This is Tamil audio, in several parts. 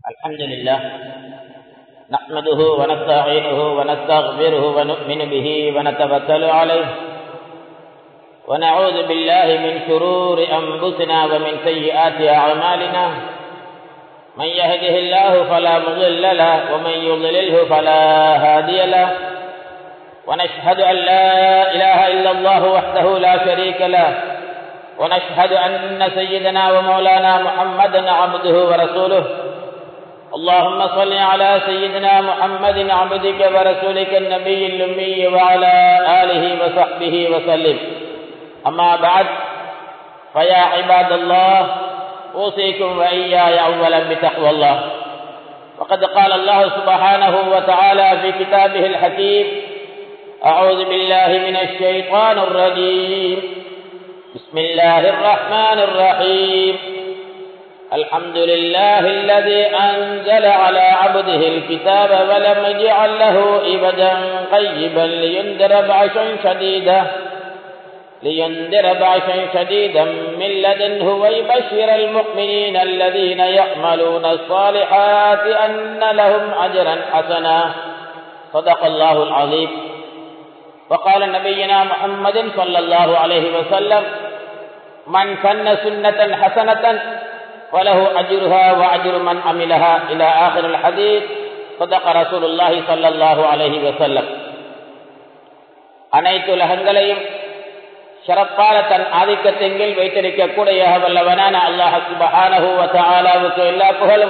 الحمد لله نحمده ونستعينه ونستغفره ونؤمن به ونتوكل عليه ونعوذ بالله من شرور أنفسنا ومن سيئات أعمالنا من يهده الله فلا مضل له ومن يضلله فلا هادي له ونشهد أن لا إله إلا الله وحده لا شريك له ونشهد أن سيدنا ومولانا محمدا عبده ورسوله اللهم صل على سيدنا محمد عبدك ورسولك النبي الأمي وعلى آله وصحبه وسلم أما بعد فيا عباد الله أوصيكم وإياي أولا بتقوى الله وقد قال الله سبحانه وتعالى في كتابه الحكيم أعوذ بالله من الشيطان الرجيم بسم الله الرحمن الرحيم الحمد لله الذي أنزل على عبده الكتاب ولم يجعل له إبدا قيبا لينذر بعشا شديدا لينذر بعشا شديدا من لدنه ويبشر المؤمنين الذين يعملون الصالحات أن لهم أجرا حسنا صدق الله العظيم وقال نبينا محمد صلى الله عليه وسلم من سن سنة حسنة وله أجرها وأجر من عملها إلى آخر الحديث صدق رسول الله صلى الله عليه وسلم அனைத்து உலகங்களையும் சிறப்பான தன் ஆதிக்கத்தின் கீழ் வைத்திருக்கக்கூடிய வல்லவனான அல்லாஹ் சுபஹானஹு வதஆலாவுக்கு எல்லா புகழும்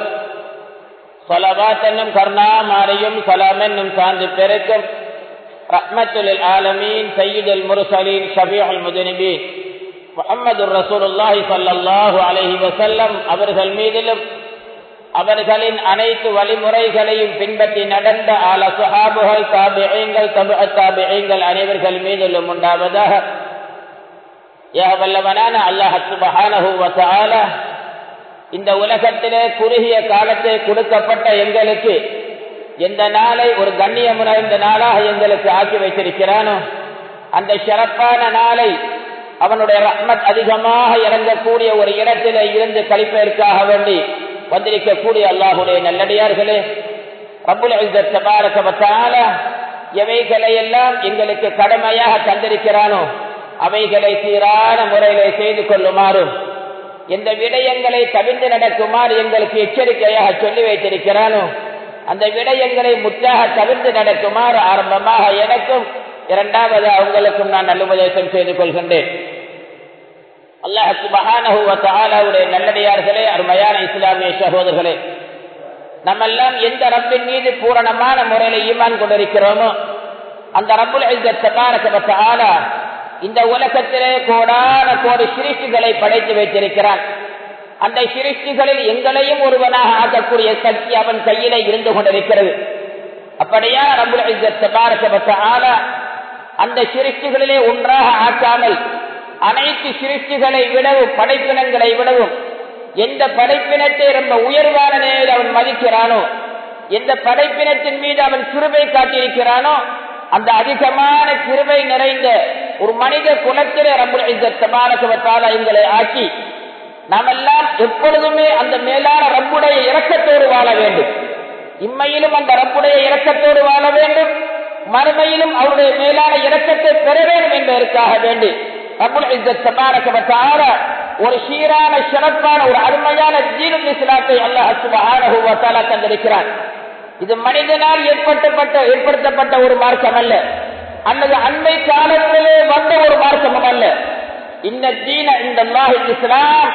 ஸலவாத் என்னும் கருணா மாரியும் சலாம் என்னும் சார்ந்து பெருக்கும் ரஹ்மத்துல் ஆலமீன் சையீதுல் முர்சலீன் ஷபீஉல் முதுனிபீன் முகமது ரசூலுல்லாஹி சல்லாஹூ அலஹி வசல்லம் அவர்கள் மீதிலும் அவர்களின் அனைத்து வழிமுறைகளையும் பின்பற்றி நடந்த ஆல சுஹாபுகள் தாபியங்கள் தபு தாபியங்கள் அனைவர்கள் மீதிலும் உண்டாவதாக வல்லவனான அல்லாஹு இந்த உலகத்திலே குறுகிய காலத்தை கொடுக்கப்பட்ட எங்களுக்கு எந்த நாளை ஒரு கண்ணியமுறை இந்த நாளாக எங்களுக்கு ஆக்கி வைத்திருக்கிறானோ அந்த சிறப்பான நாளை அவனுடைய ரஹ்மத் அதிகமாக இறங்கக்கூடிய ஒரு இடத்திலே இருந்து கழிப்பதற்காக வேண்டி வந்திருக்கக்கூடிய அல்லாஹுடைய நல்லடியார்களே ரபுல் எவைகளை எல்லாம் எங்களுக்கு கடமையாக தந்திருக்கிறானோ அவைகளை சீரான முறையிலே செய்து கொள்ளுமாறும் எந்த விடயங்களை தவிர்த்து நடக்குமாறு எங்களுக்கு எச்சரிக்கையாக சொல்லி வைத்திருக்கிறானோ அந்த விடயங்களை முற்றாக தவிர்த்து நடக்குமாறு ஆரம்பமாக எனக்கும் இரண்டாவது அவங்களுக்கும் நான் நல்லுபதேசம் செய்து கொள்கின்றேன் அல்லாஹ் சுபஹானஹுடைய நல்லடியார்களே அருமையான இஸ்லாமிய சகோதரர்களே நம்மெல்லாம் எந்த ரப்பின் மீது பூரணமான முறையில் ஈமான் கொண்டிருக்கிறோமோ அந்த ரப்புல் ஆலா இந்த உலகத்திலே கோடான கோடி சிரிஷ்டிகளை படைத்து வைத்திருக்கிறான் அந்த சிருஷ்டிகளில் எங்களையும் ஒருவனாக ஆக்கக்கூடிய சக்தி அவன் கையிலே இருந்து கொண்டிருக்கிறது அப்படியா ரபுல் ஆலா அந்த சிருஷ்டிகளிலே ஒன்றாக ஆக்காமல் அனைத்து சிருஷ்டிகளை விடவும் படைப்பினங்களை விடவும் எந்த படைப்பினத்தை ரொம்ப உயர்வான நிலையில் அவன் மதிக்கிறானோ எந்த படைப்பினத்தின் மீது அவன் கிருபை காட்டியிருக்கிறானோ அந்த அதிகமான கிருபை நிறைந்த ஒரு மனித குலத்திலே ரம்புல எங்களை ஆக்கி நாமெல்லாம் எப்பொழுதுமே அந்த மேலான ரப்புடைய இறக்கத்தோடு வாழ வேண்டும் இம்மையிலும் அந்த ரப்புடைய இறக்கத்தோடு வாழ வேண்டும் மறுமையிலும் அவருடைய மேலான இறக்கத்தை பெற வேண்டும் என்பதற்காக வேண்டி ஒரு சீரான சிறப்பான ஒரு அருமையான ஜீனுல் இஸ்லாத்தை அல்லாஹ் தந்திருக்கிறார் இது மனிதனால் ஏற்படுத்தப்பட்ட ஏற்படுத்தப்பட்ட ஒரு மார்க்கம் அல்ல அல்லது அண்மை காலத்திலே வந்த ஒரு மார்க்கமும் அல்ல இந்த தீன இந்த இஸ்லாம்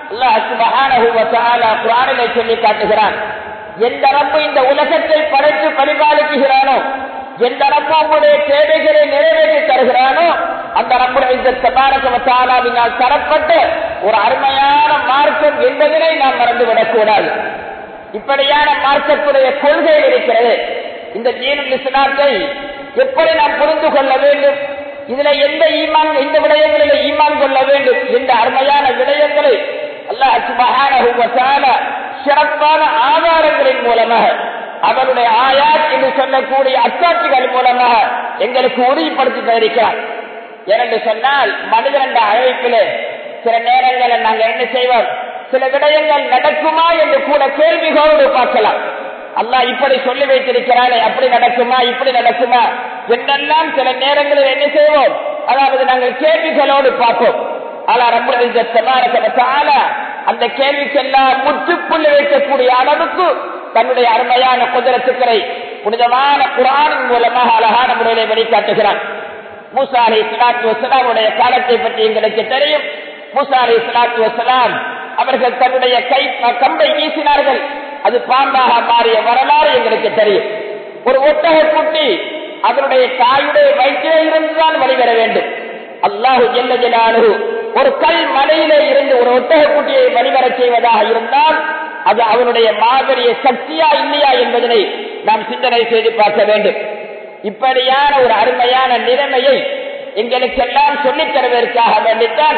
குரானிலே சொல்லி காட்டுகிறான் எந்த ரப்பு இந்த உலகத்தை படைத்து பரிபாலிக்குகிறானோ எந்த ரப்பு உங்களுடைய தேவைகளை நிறைவேற்றி தருகிறானோ அந்த ரப்புடாலாவினால் தரப்பட்ட ஒரு அருமையான மார்க்கம் என்பதனை நாம் மறந்துவிடக் கூடாது இப்படியான மார்க்கத்துடைய கொள்கையில் இருக்கிறது இந்த ஜீனுல் இஸ்லாத்தை எப்படி நாம் புரிந்து கொள்ள வேண்டும் இதுல எந்த ஈமான் எந்த விடயங்களில் ஈமான் கொள்ள வேண்டும் என்ற அருமையான விடயங்களை அல்லாஹ் சிறப்பான ஆதாரங்களின் மூலமாக அவருடைய ஆயாத் என்று சொல்லக்கூடிய அச்சாட்சிகள் மூலமாக எங்களுக்கு உறுதிப்படுத்தி தருகிறார் ஏனென்று சொன்னால் மனிதன் என்ற அழைப்பிலே சில நேரங்களில் நாங்கள் என்ன செய்வோம் சில விடயங்கள் நடக்குமா என்று கூட கேள்விகளோடு பார்க்கலாம் அல்லாஹ் இப்படி சொல்லி வைத்திருக்கிறாரே அப்படி நடக்குமா இப்படி நடக்குமா என்றெல்லாம் சில நேரங்களில் என்ன செய்வோம் அதாவது நாங்கள் கேள்விகளோடு பார்ப்போம் ஆனா ரப்ப அந்த கேள்விக்கெல்லாம் முற்றுப்புள்ளி வைக்கக்கூடிய அளவுக்கு தன்னுடைய அருமையான குதிரத்துக்களை புனிதமான குரானின் மூலமாக அழகான முறையிலே வெளிக்காட்டுகிறான் மூசா அலி இஸ்லாத்து வசலாமுடைய காலத்தை பற்றி எங்களுக்கு தெரியும் மூசா அலி இஸ்லாத்து வசலாம் அவர்கள் தன்னுடைய கை கம்பை வீசினார்கள் அது பாம்பாக மாறிய வரலாறு எங்களுக்கு தெரியும் ஒரு ஒட்டக குட்டி அதனுடைய தாயுடைய வயிற்றிலே இருந்துதான் வெளிவர வேண்டும் அல்லாஹு ஜெல்ல ஜலாலு ஒரு கல் மலையிலே இருந்து ஒரு ஒட்டக குட்டியை வெளிவரச் செய்வதாக இருந்தால் அது அவனுடைய மாபெரிய சக்தியா இல்லையா என்பதனை நாம் சிந்தனை செய்து பார்க்க வேண்டும் இப்படியான ஒரு அருமையான நிலைமையை எங்களுக்கெல்லாம் சொல்லித் தருவதற்காக வேண்டித்தான்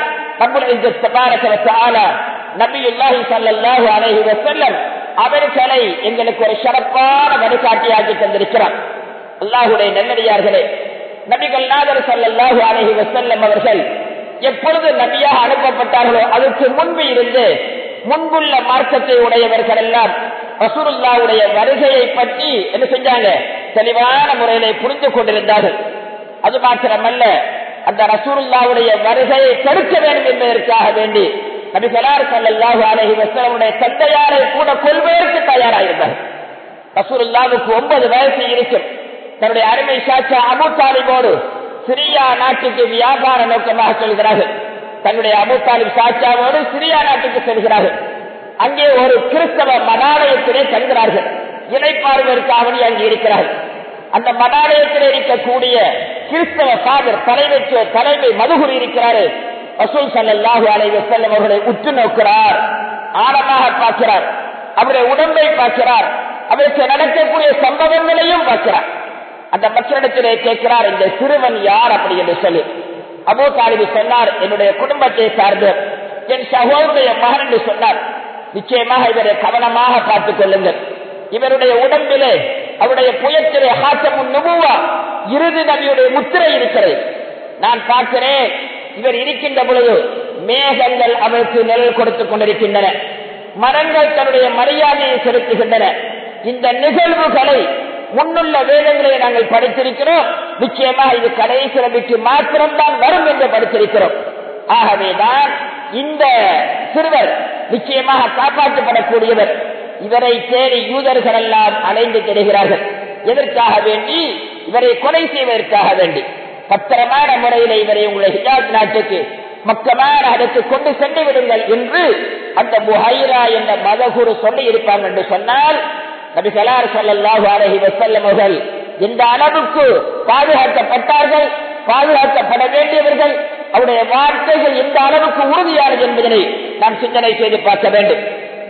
நபியுல்லாஹி சல்லாஹு அலஹி வசல்லம் அவர்களை எங்களுக்கு ஒரு சிறப்பான வழிகாட்டியாக்கி தந்திருக்கிறார் அல்லாஹுடைய நல்லடியார்களே நபிகள் நாதர் சல்லாஹு அலஹி வசல்லம் அவர்கள் எப்பொழுது நபியாக அனுப்பப்பட்டார்களோ அதற்கு முன்பு இருந்து முன்புள்ள மார்க்கத்தை உடையவர்கள் எல்லாம் ரசூருல்லாவுடைய வருகையை பற்றி என்ன செஞ்சாங்க தெளிவான முறையிலே புரிந்து கொண்டிருந்தார்கள் அது மாத்திரமல்ல அந்த ரசூருல்லாவுடைய வருகையை தடுக்க வேண்டும் என்பதற்காக வேண்டி நபி சலார் சல்லாஹூ அலஹி வசலமுடைய தந்தையாரை கூட கொள்வதற்கு தயாராயிருந்தார் ரசூருல்லாவுக்கு ஒன்பது வயசு இருக்கும் தன்னுடைய அருமை சாட்சா அபு தாலிபோடு சிரியா நாட்டுக்கு வியாபார நோக்கமாக சொல்கிறார்கள் தன்னுடைய அபு தாலிப் சாட்சாவோடு சிரியா நாட்டுக்கு செல்கிறார்கள் அங்கே ஒரு கிறிஸ்தவ மடாலயத்திலே தங்குகிறார்கள் இணைப்பார்வதற்காக அங்கே இருக்கிறார்கள் அந்த மடாலயத்தில் இருக்கக்கூடிய கிறிஸ்தவ சாதர் தலைமைக்கு தலைமை மதுகுரி இருக்கிறாரு ரசூல் சல்லாஹு அலை வசல்லம் அவர்களை உற்று நோக்கிறார் ஆழமாக பார்க்கிறார் அவருடைய உடம்பை பார்க்கிறார் அவருக்கு நடக்கக்கூடிய சம்பவங்களையும் பார்க்கிறார் அந்த மக்களிடத்திலே கேட்கிறார் இந்த சிறுவன் யார் அப்படி என்று சொல்லி அபோ தாலிபு சொன்னார் என்னுடைய குடும்பத்தை சார்ந்த என் சகோதரிய மகன் என்று சொன்னார் நிச்சயமாக இவரை கவனமாக பார்த்துக் கொள்ளுங்கள் இவருடைய உடம்பிலே அவருடைய புயத்திலே ஹாத்தமுன் நுபுவா இறுதி நபியுடைய முத்திரை இருக்கிறது நான் பார்க்கிறேன் இவர் இருக்கின்ற பொழுது மேகங்கள் அவருக்கு நிழல் கொடுத்துக் கொண்டிருக்கின்றன மரங்கள் தன்னுடைய மரியாதையை செலுத்துகின்றன இந்த நிகழ்வுகளை முன்னுள்ள வேதங்களை நாங்கள் படித்திருக்கிறோம் நிச்சயமா இது கடைசி நபிக்கு மாத்திரம்தான் வரும் என்று படித்திருக்கிறோம் ஆகவேதான் இந்த சிறுவர் நிச்சயமாக காப்பாற்றப்படக்கூடியவர் இவரை தேடி யூதர்கள் எல்லாம் அலைந்து தெரிகிறார்கள் எதற்காக வேண்டி இவரை கொலை செய்வதற்காக வேண்டி பத்திரமான முறையில் இவரை உங்களுடைய ஹிஜாத் நாட்டுக்கு மக்கமான அதற்கு கொண்டு சென்று விடுங்கள் என்று அந்த புஹைரா என்ற மதகுரு சொல்லி இருப்பாங்க என்று சொன்னால் நபிகளார் சொல்லல்லாஹு அலஹி வசல்லம் அவர்கள் எந்த அளவுக்கு பாதுகாக்கப்பட்டார்கள் பாதுகாக்கப்பட வேண்டியவர்கள் அவருடைய வார்த்தைகள் எந்த அளவுக்கு உறுதியானது என்பதனை நாம் சிந்தனை செய்து பார்க்க வேண்டும்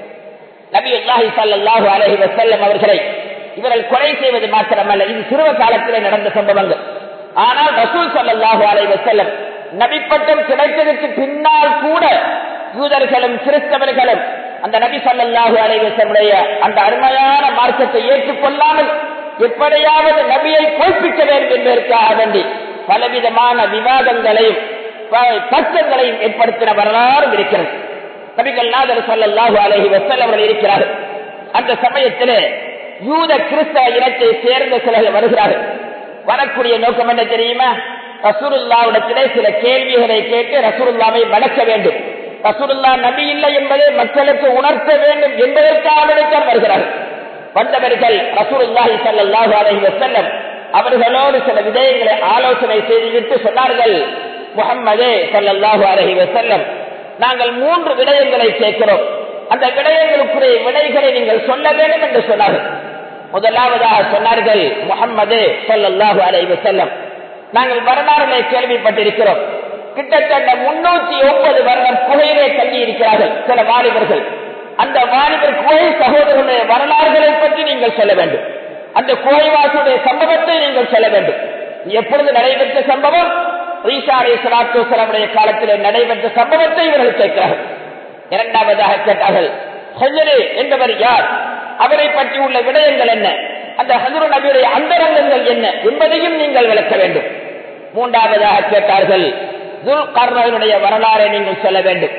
நபி அல்லாஹி சல்லாஹு அலஹி வசல்லம் அவர்களை இவர்கள் கொலை செய்வது மாத்திரமல்ல இது சிறுவ காலத்திலே நடந்த சம்பவங்கள் ஆனால் ரசூல் சல்லாஹு அலை வசல்லம் நபிப்பட்டம் கிடைத்ததற்கு பின்னால் கூட யூதர்களும் கிறிஸ்தவர்களும் அந்த நபி சல்லாஹு அலைவசனுடைய அந்த அருமையான மார்க்கத்தை ஏற்றுக்கொள்ளாமல் எப்படியாவது நபியை பொய்ப்பிக்க வேண்டும் என்பதற்காக வேண்டி பலவிதமான விவாதங்களையும் பக்கங்களையும் ஏற்படுத்தின வரலாறும் இருக்கிறது நபிகள் நாதர் சல்லாஹு அலஹி வசல் அவர்கள் இருக்கிறார்கள் அந்த சமயத்திலே யூத கிறிஸ்தவ இனத்தை சேர்ந்த சிலர்கள் வருகிறார்கள் வரக்கூடிய நோக்கம் என்ன தெரியுமா ரசூருல்லாவிடத்திலே சில கேள்விகளை கேட்டு ரசூருல்லாவை வளர்க்க வேண்டும் ரசூலுல்லா நபி இல்லை என்பதை மக்களுக்கு உணர்த்த வேண்டும் என்பதற்காக வருகிறார்கள் வந்தவர்கள் ரசூலுல்லாஹி சல்லாஹூ அலஹி வசல்லம் அவர்களோடு சில விடயங்களை ஆலோசனை செய்துவிட்டு சொன்னார்கள் முகம்மதே சல்லாஹூ அலஹி வசல்லம் நாங்கள் மூன்று விடயங்களை கேட்கிறோம் அந்த விடயங்களுக்குரிய விடைகளை நீங்கள் சொல்ல வேண்டும் என்று சொன்னார்கள் முதலாவதாக சொன்னார்கள் முகம்மது சல்லாஹூ அலஹி வசல்லம் நாங்கள் வரலாறுகளை கேள்விப்பட்டிருக்கிறோம் கிட்டத்தட்ட முன்னூத்தி ஒன்பது வருடம் குகையிலே தங்கி இருக்கிறார்கள் சில வாலிபர்கள் அந்த வாலிபர் குகை சகோதரனுடைய வரலாறுகளை பற்றி நீங்கள் சொல்ல வேண்டும் அந்த குகைவாசுடைய சம்பவத்தை நீங்கள் சொல்ல வேண்டும் எப்பொழுது நடைபெற்ற சம்பவம் ஈசா அலி சலாத்துடைய காலத்தில் நடைபெற்ற சம்பவத்தை இவர்கள் கேட்கிறார்கள் இரண்டாவதாக கேட்டார்கள் ஹஜரே என்பவர் யார் அவரை பற்றி உள்ள விடயங்கள் என்ன அந்த ஹஜரு நபியுடைய அந்தரங்கங்கள் என்ன என்பதையும் நீங்கள் விளக்க வேண்டும் மூன்றாவதாக கேட்டார்கள் துல்கர்ணனுடைய வரலாறை நீங்கள் சொல்ல வேண்டும்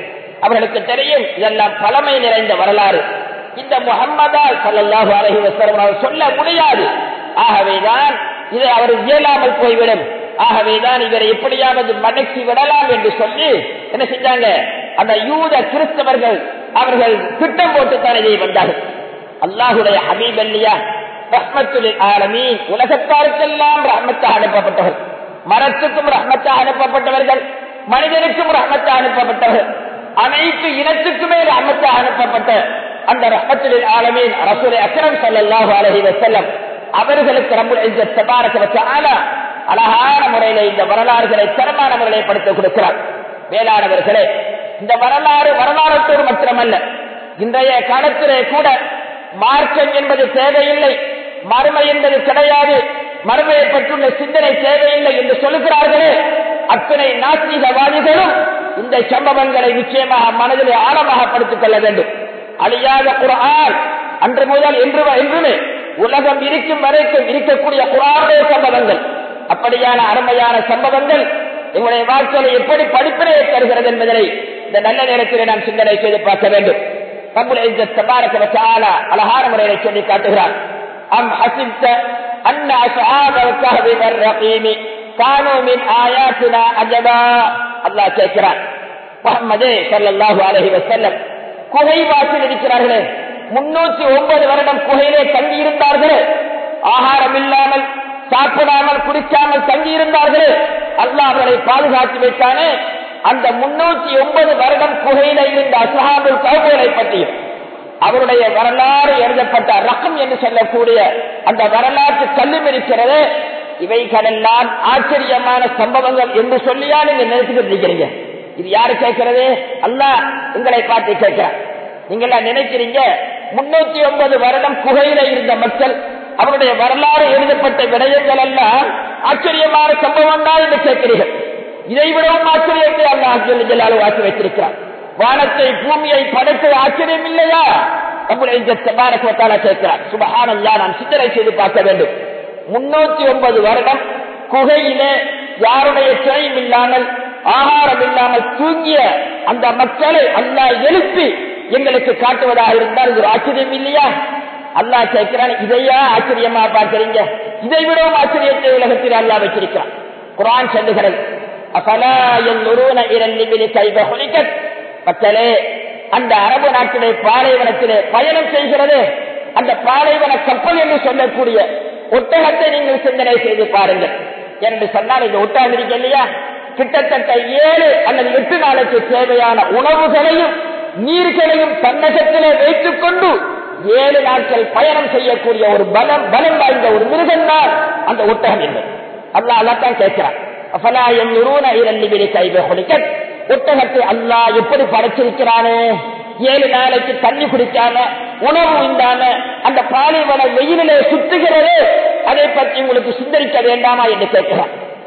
அவர்களுக்கு தெரியும் இதெல்லாம் பழமை நிறைந்த வரலாறு இந்த முகம்மதா சல்லாஹு அலஹி வசலம் அவர் சொல்ல முடியாது ஆகவேதான் இதை அவர் இயலாமல் போய்விடும் ஆகவேதான் இவரை எப்படியாவது மடக்கி விடலாம் என்று சொல்லி என்ன செஞ்சாங்க அந்த யூத கிறிஸ்தவர்கள் அவர்கள் திட்டம் போட்டுத்தான் இதை வந்தார்கள் அல்லாஹுடைய ஹபீப் அல்லியா ரஹ்மத்துல் ஆலமீன் உலகத்தாருக்கெல்லாம் ரஹ்மத்தாக அனுப்பப்பட்டவர்கள் மரத்துக்கும் ரஹ்மத்தாக அனுப்பப்பட்டவர்கள் மனிதனுக்கும் ரஹ்மத்தாக அனுப்பப்பட்டவர்கள் அனைத்து இனத்துக்குமே ரஹ்மத்தாக அனுப்பப்பட்ட அந்த ரஹ்மத்துல் ஆலமீன் ரசூலை அக்ரம் ஸல்லல்லாஹு அலைஹி வஸல்லம் அவர்களுக்கு ரப்புல் இஸ்ஸத் தபாரக வ தஆலா அழகான முறையில இந்த வரலாறுகளை தரமான முறையில படுத்த கொடுக்கிறார் வேளாணவர்களே இந்த வரலாறு வரலாறத்தோடு மாத்திரமல்ல இன்றைய காலத்திலே கூட மார்க்கம் என்பது தேவையில்லை மறுமை என்பது கிடையாது மறுமையை பற்றுள்ள சிந்தனை தேவையில்லை என்று சொல்லுகிறார்களே அத்தனை நாஸ்திகவாதிகளும் இந்த சம்பவங்களை நிச்சயமாக மனதிலே ஆழமாக படுத்திக் கொள்ள வேண்டும் அழியாத குரான் அன்று முதல் என்று என்றுமே உலகம் இருக்கும் வரைக்கும் இருக்கக்கூடிய குரானுடைய சம்பவங்கள் அப்படியான அருமையான சம்பவங்கள் எங்களுடைய வாழ்க்கையில எப்படி படிப்பினையை தருகிறது என்பதனை இந்த நல்ல நேரத்தில் நாம் சிந்தனை செய்து பார்க்க வேண்டும் அழகான முறையை சொல்லி காட்டுகிறார் அம் ஹசித்த அன்ன அஸ்ஹாபல் வர்ரகீமி கானூ மின் ஆயாத்தினா அஜபா அல்லாஹ் கேட்கிறார் முஹம்மதே ஸல்லல்லாஹு அலைஹி வஸல்லம் குகைவாசில் இருக்கிறார்களே முன்னூத்தி ஒன்பது வருடம் குகையிலே தங்கி இருந்தார்களே ஆகாரம் இல்லாமல் சாப்பிடாமல் குடிக்காமல் தங்கி இருந்தார்களே அல்லாஹ் அவர்களை பாதுகாத்து வைத்தானே அந்த முன்னூத்தி ஒன்பது வருடம் குகையில இருந்த அசஹாபுல் கௌபோலை பற்றியும் அவருடைய வரலாறு எழுதப்பட்ட ரகம் என்று சொல்லக்கூடிய அந்த வரலாற்று கல்லும் இருக்கிறது இவைகளெல்லாம் ஆச்சரியமான சம்பவங்கள் என்று சொல்லியா நீங்க நினைச்சுக்கிட்டு இருக்கிறீங்க இது யாரு கேட்கிறது அல்ல உங்களை பார்த்து கேட்கிறார் நீங்க எல்லாம் நினைக்கிறீங்க முன்னூத்தி ஒன்பது வருடம் குகையில இருந்த மக்கள் அவருடைய வரலாறு எழுதப்பட்ட விடயங்கள் எல்லாம் ஆச்சரியமான சம்பவம் தான் என்று கேட்கிறீர்கள் இதை விடவும் ஆச்சரியத்தை அல்ல ஆச்சரிய ஆக்கி வைத்திருக்கிறார் வானத்தை பூமியை படைத்து ஆச்சரியம் இல்லையா கேட்கிறார் சுபகானல்லா நான் சிந்தனை செய்து பார்க்க வேண்டும் முன்னூத்தி ஒன்பது வருடம் குகையிலே யாருடைய துணையும் இல்லாமல் ஆகாரம் இல்லாமல் தூங்கிய அந்த மக்களை அல்லா எழுப்பி எங்களுக்கு காட்டுவதாக இருந்தால் இது ஆச்சரியம் இல்லையா அல்லா கேட்கிறான் இதையா ஆச்சரியமா பார்க்கிறீங்க இதை விடவும் ஆச்சரியத்தை உலகத்தில் அல்லா வச்சிருக்கிறான் குரான் சொல்லுகிறது மக்களே அந்த அரபு நாட்டிலே பாலைவனத்திலே பயணம் செய்கிறது அந்த பாலைவன கப்பல் என்று சொல்லக்கூடிய ஒட்டகத்தை நீங்கள் சிந்தனை செய்து பாருங்கள் என்று சொன்னால் இந்த ஒட்டகம் இருக்கு இல்லையா கிட்டத்தட்ட ஏழு அல்லது எட்டு நாளுக்கு தேவையான உணவுகளையும் நீர்களையும் தன்னகத்திலே வைத்துக் கொண்டு ஏழு நாட்கள் பயணம் செய்யக்கூடிய ஒரு பலம் பலம் வாய்ந்த ஒரு மிருகம் தான் அந்த ஒட்டகம் என்பது அல்லா அல்லாத்தான் கேட்கிறான் ஒட்டகத்தை அல்லா எப்படி படைச்சிருக்கிறானே ஏழு நாளைக்கு தண்ணி குடிக்காம உணவு உண்டான அந்த பாலைவன வெயிலே சுத்துகிறது அதை பற்றி உங்களுக்கு சிந்தரிக்க வேண்டாமா என்று கேட்கிறான்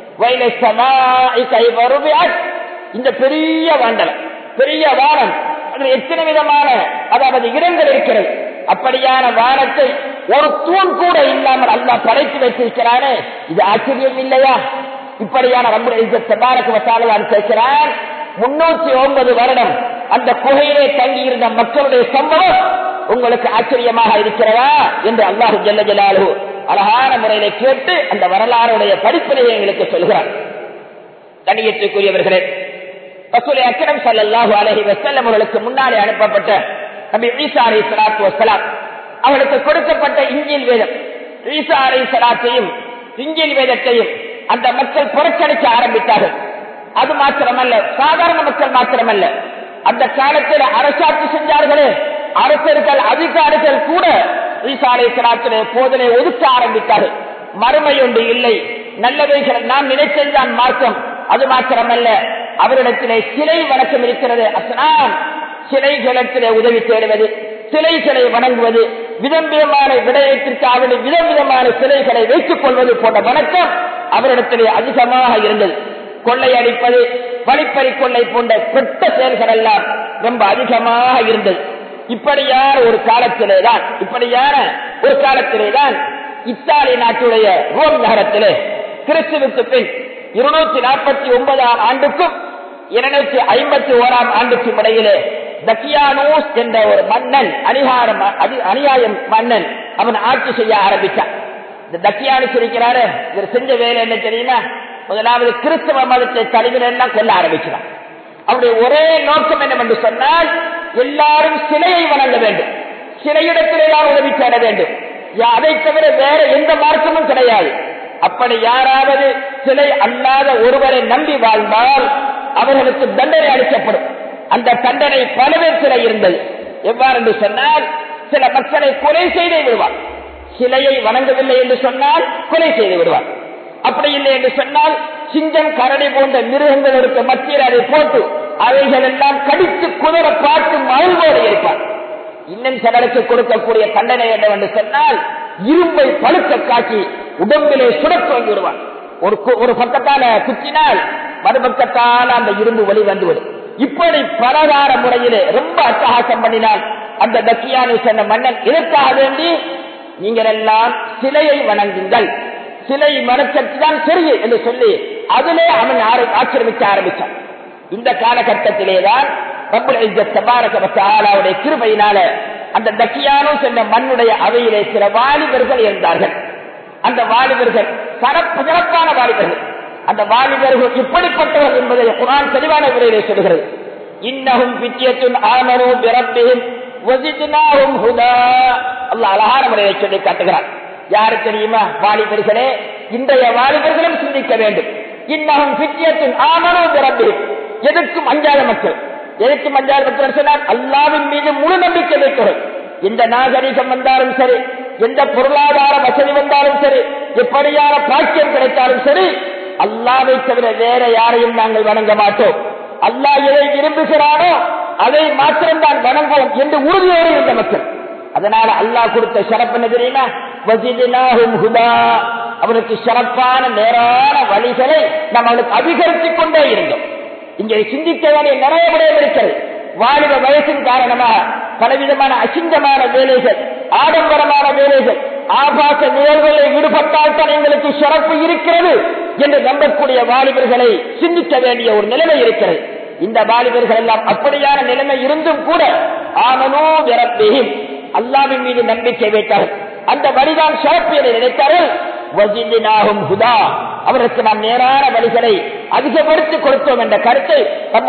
இந்த பெரிய வாண்டலம் பெரிய வானம் அதில் எத்தனை விதமான அதாவது இடங்கள் இருக்கிறது அப்படியான வானத்தை ஒரு தூண் கூட இல்லாமல் அல்லா படைத்து வைத்திருக்கிறானே இது ஆச்சரியம் இல்லையா இப்படியான ரம்புபாரக்கு கேட்கிறான் முன்னூத்தி ஒன்பது வருடம் அந்த குகையிலே தங்கி இருந்த மக்களுடைய சம்பவம் உங்களுக்கு ஆச்சரியமாக இருக்கிறதா என்று அல்லாஹு ஜல்ல ஜலாலு அழகான முறையில கேட்டு அந்த வரலாறுடைய படிப்பினையை எங்களுக்கு சொல்கிறார் கண்ணியத்துக்குரியவர்களே ரசூலை அக்கரம் சல்லாஹு அலஹி வசல்லம் அவர்களுக்கு முன்னாலே அனுப்பப்பட்ட நபி ஈசா அலி சலாத்து வசலாம் அவளுக்கு கொடுக்கப்பட்ட இஞ்சில் வேதம் ஈசா அலி சலாத்தையும் இஞ்சில் வேதத்தையும் அந்த மக்கள் புறக்கணிக்க ஆரம்பித்தார்கள் அது மாத்திரமல்ல சாதாரண மக்கள் மாத்திரமல்ல அந்த காலத்தில் அரசாட்சி செஞ்சார்களே அரசர்கள் அதிகாரிகள் கூட ஈசா அலி சலாத்திலே போதனை ஒதுக்க ஆரம்பித்தார்கள் மறுமை ஒன்று இல்லை நல்லவைகள் நாம் நினைத்ததுதான் மார்க்கம் அது மாத்திரமல்ல அவரிடத்திலே சிலை வணக்கம் இருக்கிறது அசனாம் சிலைகளிடத்திலே உதவி தேடுவது சிலைகளை வணங்குவது விதம் விதமான விடயத்திற்காக விதம் விதமான சிலைகளை வைத்துக் கொள்வது போன்ற வணக்கம் அவரிடத்திலே அதிகமாக இருந்தது கொள்ளையடிப்பது வழிப்பறி கொள்ளை போன்ற கெட்ட செயல்கள் எல்லாம் ரொம்ப அதிகமாக இருந்தது இப்படியான ஒரு காலத்திலே தான் இப்படியான ஒரு காலத்திலே தான் இத்தாலி நாட்டுடைய ரோம் நகரத்திலே கிறிஸ்துவுக்கு பின் இருநூத்தி நாற்பத்தி ஒன்பதாம் ஆண்டுக்கும் இருநூற்றி ஐம்பத்தி ஓராம் ஆண்டுக்கு இடையிலே தக்கியானூஸ் என்ற ஒரு மன்னன் அணிகார அநியாயம் மன்னன் அவன் ஆட்சி செய்ய ஆரம்பித்தான் இந்த தக்கியானூஸ் இருக்கிறாரு இவர் செஞ்ச வேலை என்ன தெரியுமா முதலாவது கிறிஸ்தவ மதத்தை தலைவர் எல்லாம் கொல்ல ஆரம்பிச்சான் அவருடைய ஒரே நோக்கம் என்னவென்று சொன்னால் எல்லாரும் சிலையை வணங்க வேண்டும் சிலையிடத்தில் எல்லாரும் உதவி தேட வேண்டும் அதை தவிர வேற எந்த மார்க்கமும் கிடையாது அப்படி யாராவது சிலை அல்லாத ஒருவரை நம்பி வாழ்ந்தால் அவர்களுக்கு தண்டனை அளிக்கப்படும் அந்த தண்டனை பலவே சிலை இருந்தது எவ்வாறு என்று சொன்னால் சில மக்களை கொலை செய்தே விடுவார் சிலையை வணங்கவில்லை என்று சொன்னால் கொலை செய்து விடுவார் அப்படி இல்லை என்று சொன்னால் சிங்கம் கரடி போன்ற மிருகங்களுக்கு மத்தியில் அதை போட்டு அவைகள் எல்லாம் கடித்து குதிர பார்த்து மகிழ்வோடு இருப்பார் இன்னும் சிலருக்கு கொடுக்கக்கூடிய தண்டனை என்னவென்று சொன்னால் இரும்பை பழுக்க காட்டி உடம்பிலே சுடத் துவங்கி விடுவான் ஒரு ஒரு பக்கத்தால குத்தினால் மறுபக்கத்தால அந்த இரும்பு வழி வந்துவிடும் இப்படி பலதார முறையிலே ரொம்ப அட்டகாசம் பண்ணினால் அந்த தக்கியானு சொன்ன மன்னன் இதற்காக வேண்டி நீங்கள் எல்லாம் சிலையை வணங்குங்கள் சிலை மனக்கட்டு தான் சரி என்று சொல்லி அதிலே அவன் ஆக்கிரமிக்க ஆரம்பித்தான் இந்த காலகட்டத்திலேதான் ஆளாவுடைய கிருபையினால அந்த தக்கியானோ சென்ற மண்ணுடைய அவையிலே சில வாலிபர்கள் இருந்தார்கள் அந்த வாலிபர்கள் சிறப்பு சிறப்பான வாலிபர்கள் அந்த வாலிபர்கள் இப்படிப்பட்டவர் என்பதை குரான் தெளிவான முறையிலே சொல்கிறது இன்னகும் பித்தியத்துன் ஆமனோ பிறப்பின் அழகான முறையை சொல்லி காட்டுகிறார் யாரு தெரியுமா வாலிபர்களே இன்றைய வாலிபர்களும் சிந்திக்க வேண்டும் இன்னகும் பித்தியத்தின் ஆமனோ பிறப்பு எதற்கும் அஞ்சாத மக்கள் எதற்கும் அஞ்சாத மக்கள் சொன்னால் அல்லாவின் மீது முழு நம்பிக்கை வைக்கிறோம் எந்த நாகரிகம் வந்தாலும் சரி எந்த பொருளாதார வசதி வந்தாலும் சரி எப்படியான பாக்கியம் கிடைத்தாலும் சரி அல்லாவை தவிர வேற யாரையும் நாங்கள் வணங்க மாட்டோம் அல்லாஹ் எதை விரும்புகிறானோ அதை மாத்திரம்தான் வணங்குவோம் என்று உறுதியோடு இருந்த மக்கள் அதனால அல்லாஹ் கொடுத்த சிறப்பு என்ன தெரியுமா அவனுக்கு சிறப்பான நேரான வழிகளை நாம் அவனுக்கு அதிகரித்துக் கொண்டே இருந்தோம் இங்கே சிந்திக்க வேண்டிய நிறைய விடயம் இருக்கிறது வாலிப வயசின் காரணமாக பலவிதமான அசிங்கமான வேலைகள் ஆடம்பரமான வேலைகள் ஆபாச நிகழ்வுகளில் ஈடுபட்டால் தான் எங்களுக்கு சிறப்பு இருக்கிறது என்று நம்பக்கூடிய வாலிபர்களை சிந்திக்க வேண்டிய ஒரு நிலைமை இருக்கிறது இந்த வாலிபர்கள் எல்லாம் அப்படியான நிலைமை இருந்தும் கூட ஆமனோ விரப்பியும் அல்லாவின் மீது நம்பிக்கை வைத்தார்கள் அந்த வழிதான் சிறப்பு என நினைத்தார்கள் அவருக்கு நாம் நேரான வழிகளை அதிகப்படுத்தி கொடுத்தோம் என்ற கருத்தை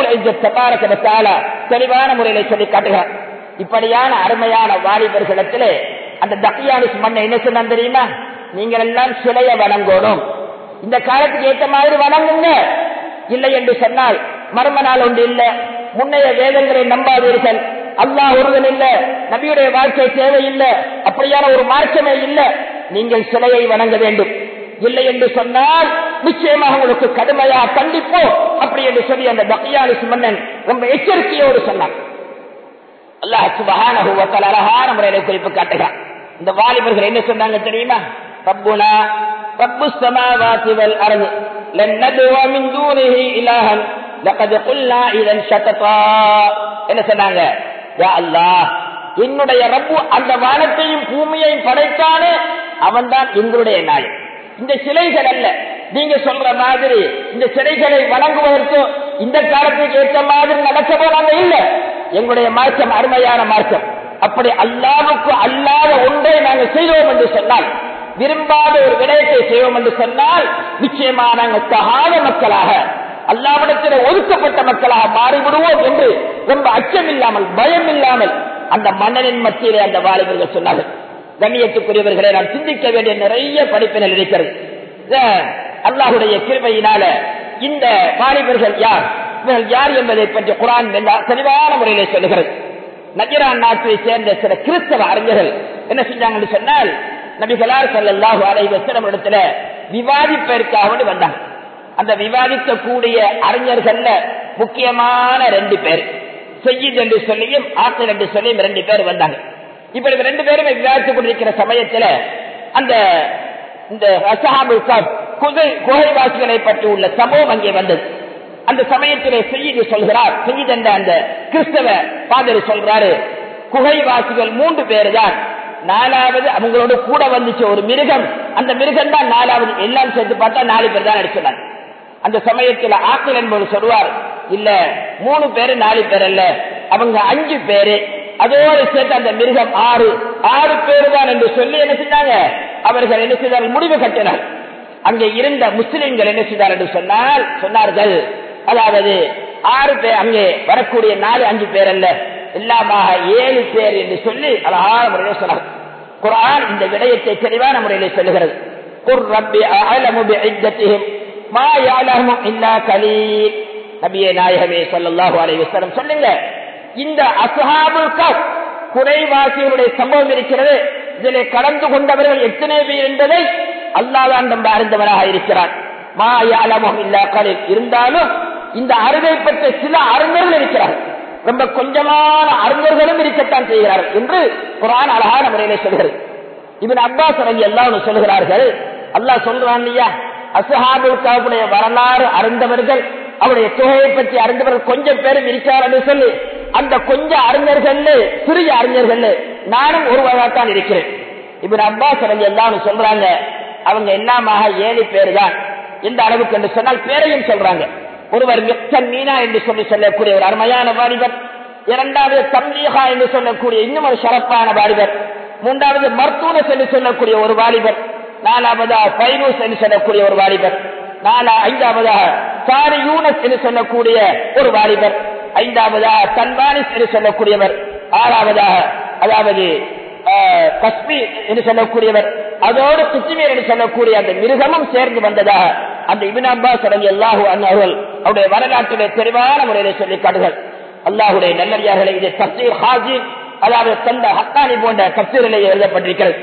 தெளிவான முறையில சொல்லி காட்டுகிறார் இப்படியான அருமையான வாலிபர்களிடத்திலே அந்த தக்கியானிஸ் மண்ணை என்ன சொன்னான் தெரியுமா நீங்கள் எல்லாம் சிலைய வணங்கணும் இந்த காலத்துக்கு ஏற்ற மாதிரி வணங்குங்க இல்லை என்று சொன்னால் மர்ம நாள் ஒன்று இல்ல முன்னைய வேதங்களை நம்பாதீர்கள் அல்லாஹ் ஒருவன் இல்ல நபியுடைய வாழ்க்கை தேவையில்லை அப்படியான ஒரு மாற்றமே இல்லை நீங்கள் சிலையை வணங்க வேண்டும் இல்லை என்று சொன்னால் நிச்சயமாக உங்களுக்கு கடுமையா கண்டிப்போம் அப்படி என்று சொல்லி அந்த பக்கியாலிஸ் மன்னன் ரொம்ப எச்சரிக்கையோடு சொன்னான் அல்லாஹ் சுபஹான அழகான முறையில குறிப்பு காட்டுகிறான் இந்த வாலிபர்கள் என்ன சொன்னாங்க தெரியுமா ரப்புனா ரப்பு சமாவாதி வல் அர்து லன் நதுவ மின் தூனிஹி இலாஹன் லகத் குல்னா இதன் ஷததா என்ன சொன்னாங்க யா அல்லாஹ் என்னுடைய ரப்பு அந்த வானத்தையும் பூமியையும் படைத்தானே அவன்தான் எங்களுடைய நாய் இந்த சிலைகள் அல்ல நீங்க சொல்ற மாதிரி இந்த சிலைகளை வணங்குவதற்கு இந்த காலத்துக்கு ஏற்ற மாதிரி நடக்க போனாங்க இல்ல எங்களுடைய மார்க்கம் அருமையான மார்க்கம் அப்படி அல்லாவுக்கு அல்லாத ஒன்றை நாங்கள் செய்தோம் என்று சொன்னால் விரும்பாத ஒரு விடயத்தை செய்வோம் என்று சொன்னால் நிச்சயமா நாங்கள் தகாத மக்களாக அல்லாவிடத்தில் ஒதுக்கப்பட்ட மக்களாக மாறிவிடுவோம் என்று ரொம்ப அச்சம் இல்லாமல் பயம் இல்லாமல் அந்த மன்னனின் மத்தியிலே அந்த வாலிபர்கள் சொன்னார்கள் கண்ணியத்துக்குரியவர்களை நான் சிந்திக்க வேண்டிய நிறைய படிப்பினர் இருக்கிறது அல்லாஹுடைய கிருமையினால இந்த வாலிபர்கள் யார் இவர்கள் யார் என்பதை பற்றி குரான் தெளிவான முறையிலே சொல்லுகிறது நஜரான் நாட்டை சேர்ந்த சில கிறிஸ்தவ அறிஞர்கள் என்ன செஞ்சாங்கன்னு சொன்னால் நபிகளார் சல்லாஹு அலைவசனம் இடத்துல விவாதிப்பதற்காக வந்தாங்க அந்த விவாதிக்கக்கூடிய அறிஞர்கள்ல முக்கியமான ரெண்டு பேர் செய்யுது என்று சொல்லியும் ஆற்றல் என்று சொல்லியும் ரெண்டு பேர் வந்தாங்க இப்ப இவங்க ரெண்டு பேரும் விவாதித்துக் கொண்டிருக்கிற சமயத்துல அந்த இந்த குகைவாசிகளை பற்றி உள்ள சம்பவம் அங்கே வந்தது அந்த சமயத்திலே செய்தி சொல்கிறார் செய்தி என்ற அந்த கிறிஸ்தவ பாதர் சொல்றாரு குகைவாசிகள் மூன்று பேர் தான் நாலாவது அவங்களோட கூட வந்துச்சு ஒரு மிருகம் அந்த மிருகம் தான் நாலாவது எல்லாம் சேர்த்து பார்த்தா நாலு பேர் தான் அடிச்சினார் அந்த சமயத்தில் ஆக்கள் என்பவர் சொல்வார் இல்ல மூணு பேரு நாலு பேர் அல்ல அவங்க அஞ்சு பேரு அதோடு சேர்த்து அந்த மிருகம் ஆறு ஆறு பேரு தான் என்று சொல்லி என்ன செஞ்சாங்க அவர்கள் என்ன செய்தார்கள் முடிவு கட்டினார் அங்கே இருந்த முஸ்லிம்கள் என்ன செய்தார் என்று சொன்னால் சொன்னார்கள் அதாவது ஆறு பேர் அங்கே வரக்கூடிய நாலு அஞ்சு பேர் அல்ல எல்லாமாக ஏழு பேர் என்று சொல்லி அழகான முறையில் சொன்னார் குரான் இந்த விடயத்தை தெளிவான முறையில் சொல்லுகிறது குர் ரப்பி அஅலமு பிஇத்தத்திஹிம் மா யஅலமு இல்லா கலீல் நபியே நாயகமே ஸல்லல்லாஹு அலைஹி வஸல்லம் சொல்லுங்க இந்த அஸ்ஹாபுல் கஃப் குறைவாசிகளுடைய சம்பவம் இருக்கிறது இதிலே கலந்து கொண்டவர்கள் எத்தனை பேர் என்பதை அல்லாதான் நம்ப அறிந்தவராக இருக்கிறார் மா யஅலமு இல்லா கலீல் இருந்தாலும் இந்த அறிவை பற்ற சில அறிஞர்கள் இருக்கிறார்கள் ரொம்ப கொஞ்சமான அறிஞர்களும் இருக்கத்தான் செய்கிறார்கள் என்று குரான் அழகான முறையிலே சொல்கிறது இவன் அப்பாஸ் ரவி எல்லாம் சொல்கிறார்கள் அல்லாஹ் சொல்றான் இல்லையா அசஹாபுல் காவுடைய வரலாறு அறிந்தவர்கள் அவருடைய தொகையை பற்றி அறிந்தவர்கள் கொஞ்சம் பேரும் இருக்கிறார் என்று சொல்லி அந்த கொஞ்ச அறிஞர்கள் சிறிய அறிஞர்கள் நானும் ஒருவராகத்தான் இருக்கிறேன் இவன் அப்பாஸ் ரவி எல்லாம் சொல்றாங்க அவங்க எல்லாமாக ஏழு பேர் தான் எந்த அளவுக்கு என்று சொன்னால் பேரையும் சொல்றாங்க ஒருவர் மிக்சன் மீனா என்று சொல்லி சொல்லக்கூடிய ஒரு அருமையான வாலிபர் இரண்டாவது தம்லீகா என்று சொல்லக்கூடிய இன்னும் ஒரு சிறப்பான வாலிபர் மூன்றாவது மர்த்தூனஸ் என்று சொல்லக்கூடிய ஒரு வாலிபர் நாலாவதா பைனூஸ் என்று சொல்லக்கூடிய ஒரு வாலிபர் நாலா ஐந்தாவதாக சாரி யூனஸ் என்று சொல்லக்கூடிய ஒரு வாலிபர் ஐந்தாவதாக தன்வானிஸ் என்று சொல்லக்கூடியவர் ஆறாவதாக அதாவது கஸ்மீர் என்று சொல்லக்கூடியவர் அதோடு குச்சிமீர் என்று சொல்லக்கூடிய அந்த மிருகமும் சேர்ந்து வந்ததாக அந்த இபின் அப்பாஸ் அடங்கி அல்லாஹு அண்ணார்கள் அவருடைய வரலாற்றுடைய தெளிவான முறையில சொல்லி காட்டுகள் அல்லாஹுடைய நல்லடியார்களை இது தப்சீர் ஹாஜி அதாவது தந்த ஹத்தானி போன்ற தப்சீரிலே எழுதப்பட்டிருக்கிறது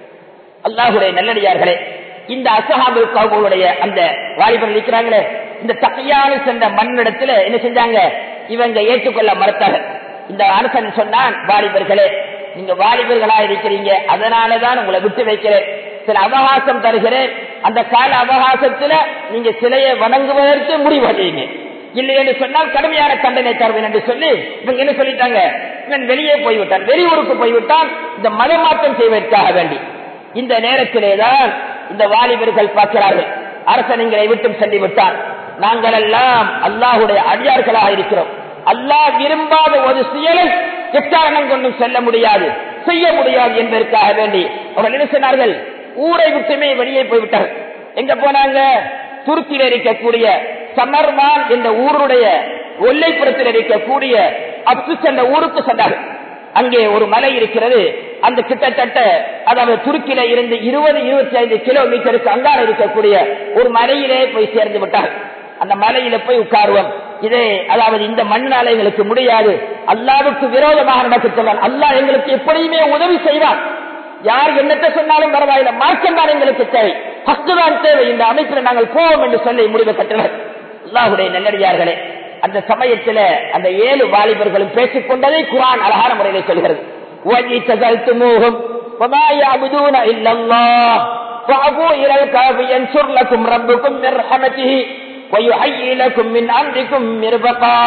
அல்லாஹுடைய நல்லடியார்களே இந்த அசஹாபு கவுகளுடைய அந்த வாலிபர்கள் இருக்கிறாங்களே இந்த தக்கையான சென்ற மண்ணிடத்துல என்ன செஞ்சாங்க இவங்க ஏற்றுக்கொள்ள மறுத்தார்கள் இந்த அரசன் சொன்னான் வாலிபர்களே நீங்க வாலிபர்களா இருக்கிறீங்க அதனாலதான் உங்களை விட்டு வைக்கிறேன் சில அவகாசம் தருகிறேன் அந்த கால அவகாசத்துல நீங்க சிலையை வணங்குவதற்கு முடிவடையுங்க இல்லை என்று சொன்னால் கடுமையான தண்டனை தருவேன் என்று சொல்லி இவங்க என்ன சொல்லிட்டாங்க இவன் வெளியே போய்விட்டான் வெளியூருக்கு போய்விட்டான் இந்த மதமாற்றம் செய்வதற்காக வேண்டி இந்த நேரத்திலேதான் இந்த வாலிபர்கள் பார்க்கிறார்கள் அரசனிங்களை விட்டும் சென்று விட்டான் நாங்கள் எல்லாம் அல்லாஹுடைய அடியார்களாக இருக்கிறோம் அல்லாஹ் விரும்பாத ஒரு செயலை எக்காரணம் கொண்டும் செல்ல முடியாது செய்ய முடியாது என்பதற்காக வேண்டி அவர்கள் என்ன சொன்னார்கள் ஊரை விட்டுமே வெளியே போய்விட்டார்கள் எங்க போனாங்க துருக்கியில் இருக்கக்கூடிய சமர்மான் என்ற ஊருடைய ஒல்லைப்புறத்தில் இருக்கக்கூடிய அப்சு சென்ற ஊருக்கு சென்றார்கள் அங்கே ஒரு மலை இருக்கிறது அந்த கிட்டத்தட்ட அதாவது துருக்கியில இருந்து இருபது இருபத்தி ஐந்து கிலோமீட்டருக்கு அங்கால இருக்கக்கூடிய ஒரு மலையிலே போய் சேர்ந்து விட்டார்கள் அந்த மலையில போய் உட்காருவோம் இதே அதாவது இந்த மண்ணால எங்களுக்கு முடியாது அல்லாவுக்கு விரோதமாக நடக்கிறான் அல்லாஹ் எங்களுக்கு எப்படியுமே உதவி செய்வான் யார் என்னத்தை சொன்னாலும் பரவாயில்ல மார்க்கம் தான் எங்களுக்கு தேவை ஃபஸ்ட் தான் தேவை இந்த அமைப்பில் நாங்கள் போவோம் என்று சொல்லி முடிவு கட்டினர் அல்லாஹுடைய நல்லடியார்களே அந்த சமயத்துல அந்த ஏழு வாலிபர்களும் பேசிக் கொண்டதை குரான் அழகான முறையில சொல்கிறது وَجِتَزَلْتُمُوهُمْ وَمَا يَعْبُدُونَ إِلَّا اللَّهِ فَعَفُوا إِلَى الْكَهْفِ يَنْشُرْ لَكُمْ رَبُّكُمْ مِنْ رَحْمَتِهِ وَيُحَيِّ لَكُمْ مِنْ أَمْرِكُمْ مِرْفَقًا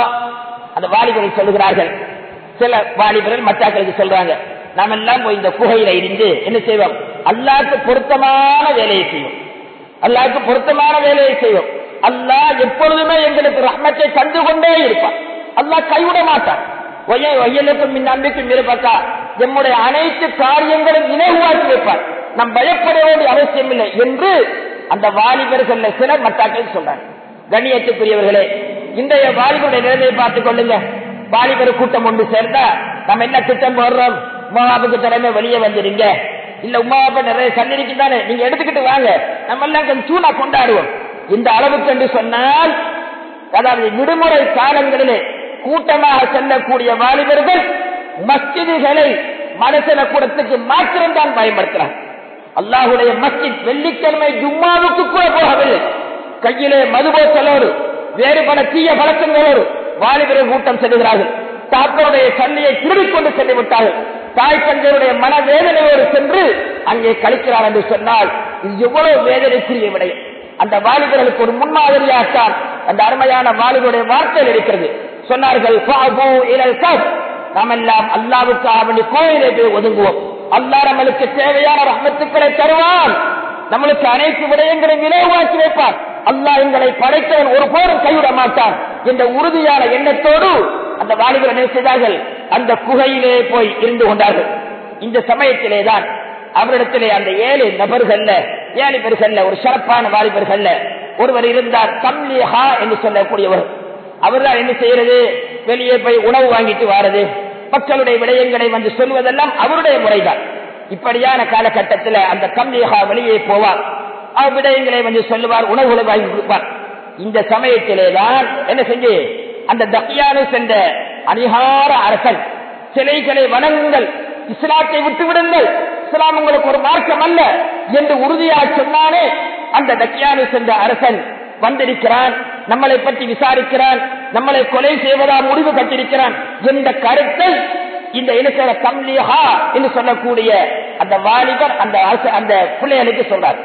அந்த வாலிபர்கள் சொல்கிறார்கள் சில வாலிபர்கள் மத்தாக்களுக்கு சொல்றாங்க நாம் எல்லாம் போய் இந்த குகையில இருந்து என்ன செய்வோம் அல்லாக்கு பொருத்தமான வேலையை செய்வோம் அல்லாக்கு பொருத்தமான வேலையை செய்வோம் அல்லாஹ் எப்பொழுதுமே எங்களுக்கு ரஹ்மத்தை தந்து கொண்டே இருப்பான் அல்லாஹ் கைவிட மாட்டான் வயலுக்கும் நம்பிக்கும் இருப்பக்கா நம்முடைய அனைத்து காரியங்களும் இணைவாக்கி வைப்பார் நாம் பயப்பட வேண்டிய அவசியம் இல்லை என்று அந்த வாலிபர்கள் சிலர் மத்தாக்கள் சொல்றாங்க கண்ணியத்துக்குரியவர்களே இன்றைய வாலிபருடைய நிலைமையை பார்த்துக் கொள்ளுங்க வாலிபர் கூட்டம் ஒன்று சேர்ந்தா நம்ம என்ன திட்டம் போடுறோம் உமாவாப்புக்கு திறமை வெளியே வந்துடுங்க இல்ல உமாவாப்ப நிறைய சன்னிதிக்கு தானே நீங்க எடுத்துக்கிட்டு வாங்க நம்ம எல்லாம் கொஞ்சம் சூனா கொண்டாடுவோம் இந்த அளவுக்கு என்று சொன்னால் அதாவது விடுமுறை காலங்களிலே கூட்டமாக செல்லக்கூடிய வாலிபர்கள் மஸ்ஜிதுகளை மனசல கூடத்துக்கு மாத்திரம்தான் பயன்படுத்துறாங்க அல்லாஹுடைய மஸ்ஜித் வெள்ளிக்கிழமை ஜும்மாவுக்கு கூட போகவில்லை கையிலே மதுபோத்தலோடு வேறு பல தீய பழக்கங்களோடு வாலிபர்கள் கூட்டம் செல்கிறார்கள் தாப்பருடைய சல்லியை திருடிக் கொண்டு சென்று விட்டார்கள் தாய் தந்தையுடைய மனவேதனையோடு சென்று அங்கே கழிக்கிறார் என்று சொன்னால் இது எவ்வளவு வேதனைக்குரிய விடயம் அந்த வாலிபர்களுக்கு ஒரு முன்மாதிரியாகத்தான் அந்த அருமையான வாலிபருடைய வார்த்தையில் இருக்கிறது சொன்னார்கள் நாம் எல்லாம் அல்லாவுக்காக வேண்டி கோயிலை போய் ஒதுங்குவோம் அல்லா நம்மளுக்கு தேவையான ரஹத்துக்களை தருவான் நம்மளுக்கு அனைத்து விடயங்களையும் விளைவாக்கி வைப்பான் அல்லாஹ் எங்களை படைத்தவன் ஒரு போரும் கைவிட மாட்டான் என்ற உறுதியான எண்ணத்தோடு அந்த வாலிபர் என்ன செய்தார்கள் அந்த குகையிலே போய் இருந்து கொண்டார்கள் இந்த சமயத்திலே தான் அவரிடத்திலே அந்த ஏழு நபர்கள்ல ஏழு பேர்கள்ல ஒரு சிறப்பான வாலிபர்கள்ல ஒருவர் இருந்தார் தம்லிஹா என்று சொல்லக்கூடியவர் அவர்தான் என்ன செய்யறது வெளியே போய் உணவு வாங்கிட்டு வாரது மக்களுடைய விடயங்களை வந்து சொல்வதெல்லாம் அவருடைய முறைதான் இப்படியான காலகட்டத்தில் அந்த தம்லிஹா வெளியே போவார் அவர் விடயங்களை வந்து சொல்லுவார் உணவுகளை வாங்கி கொடுப்பார் இந்த சமயத்திலே தான் என்ன செஞ்சு அந்த தக்கியானு சென்ற அணிகார அரசன் சிலைகளை வணங்குங்கள் இஸ்லாத்தை விட்டு விடுங்கள் இஸ்லாம் உங்களுக்கு ஒரு மார்க்கம் அல்ல என்று உறுதியாக சொன்னானே அந்த தக்கியானு சென்ற அரசன் வந்திருக்கிறான் நம்மளை பற்றி விசாரிக்கிறான் நம்மளை கொலை செய்வதா முடிவு கட்டிருக்கிறான் என்ற கருத்தை இந்த இனசர கம்லிஹா என்று சொல்லக்கூடிய அந்த வாலிபர் அந்த அரச- அந்த பிள்ளைகளுக்கு சொல்றார்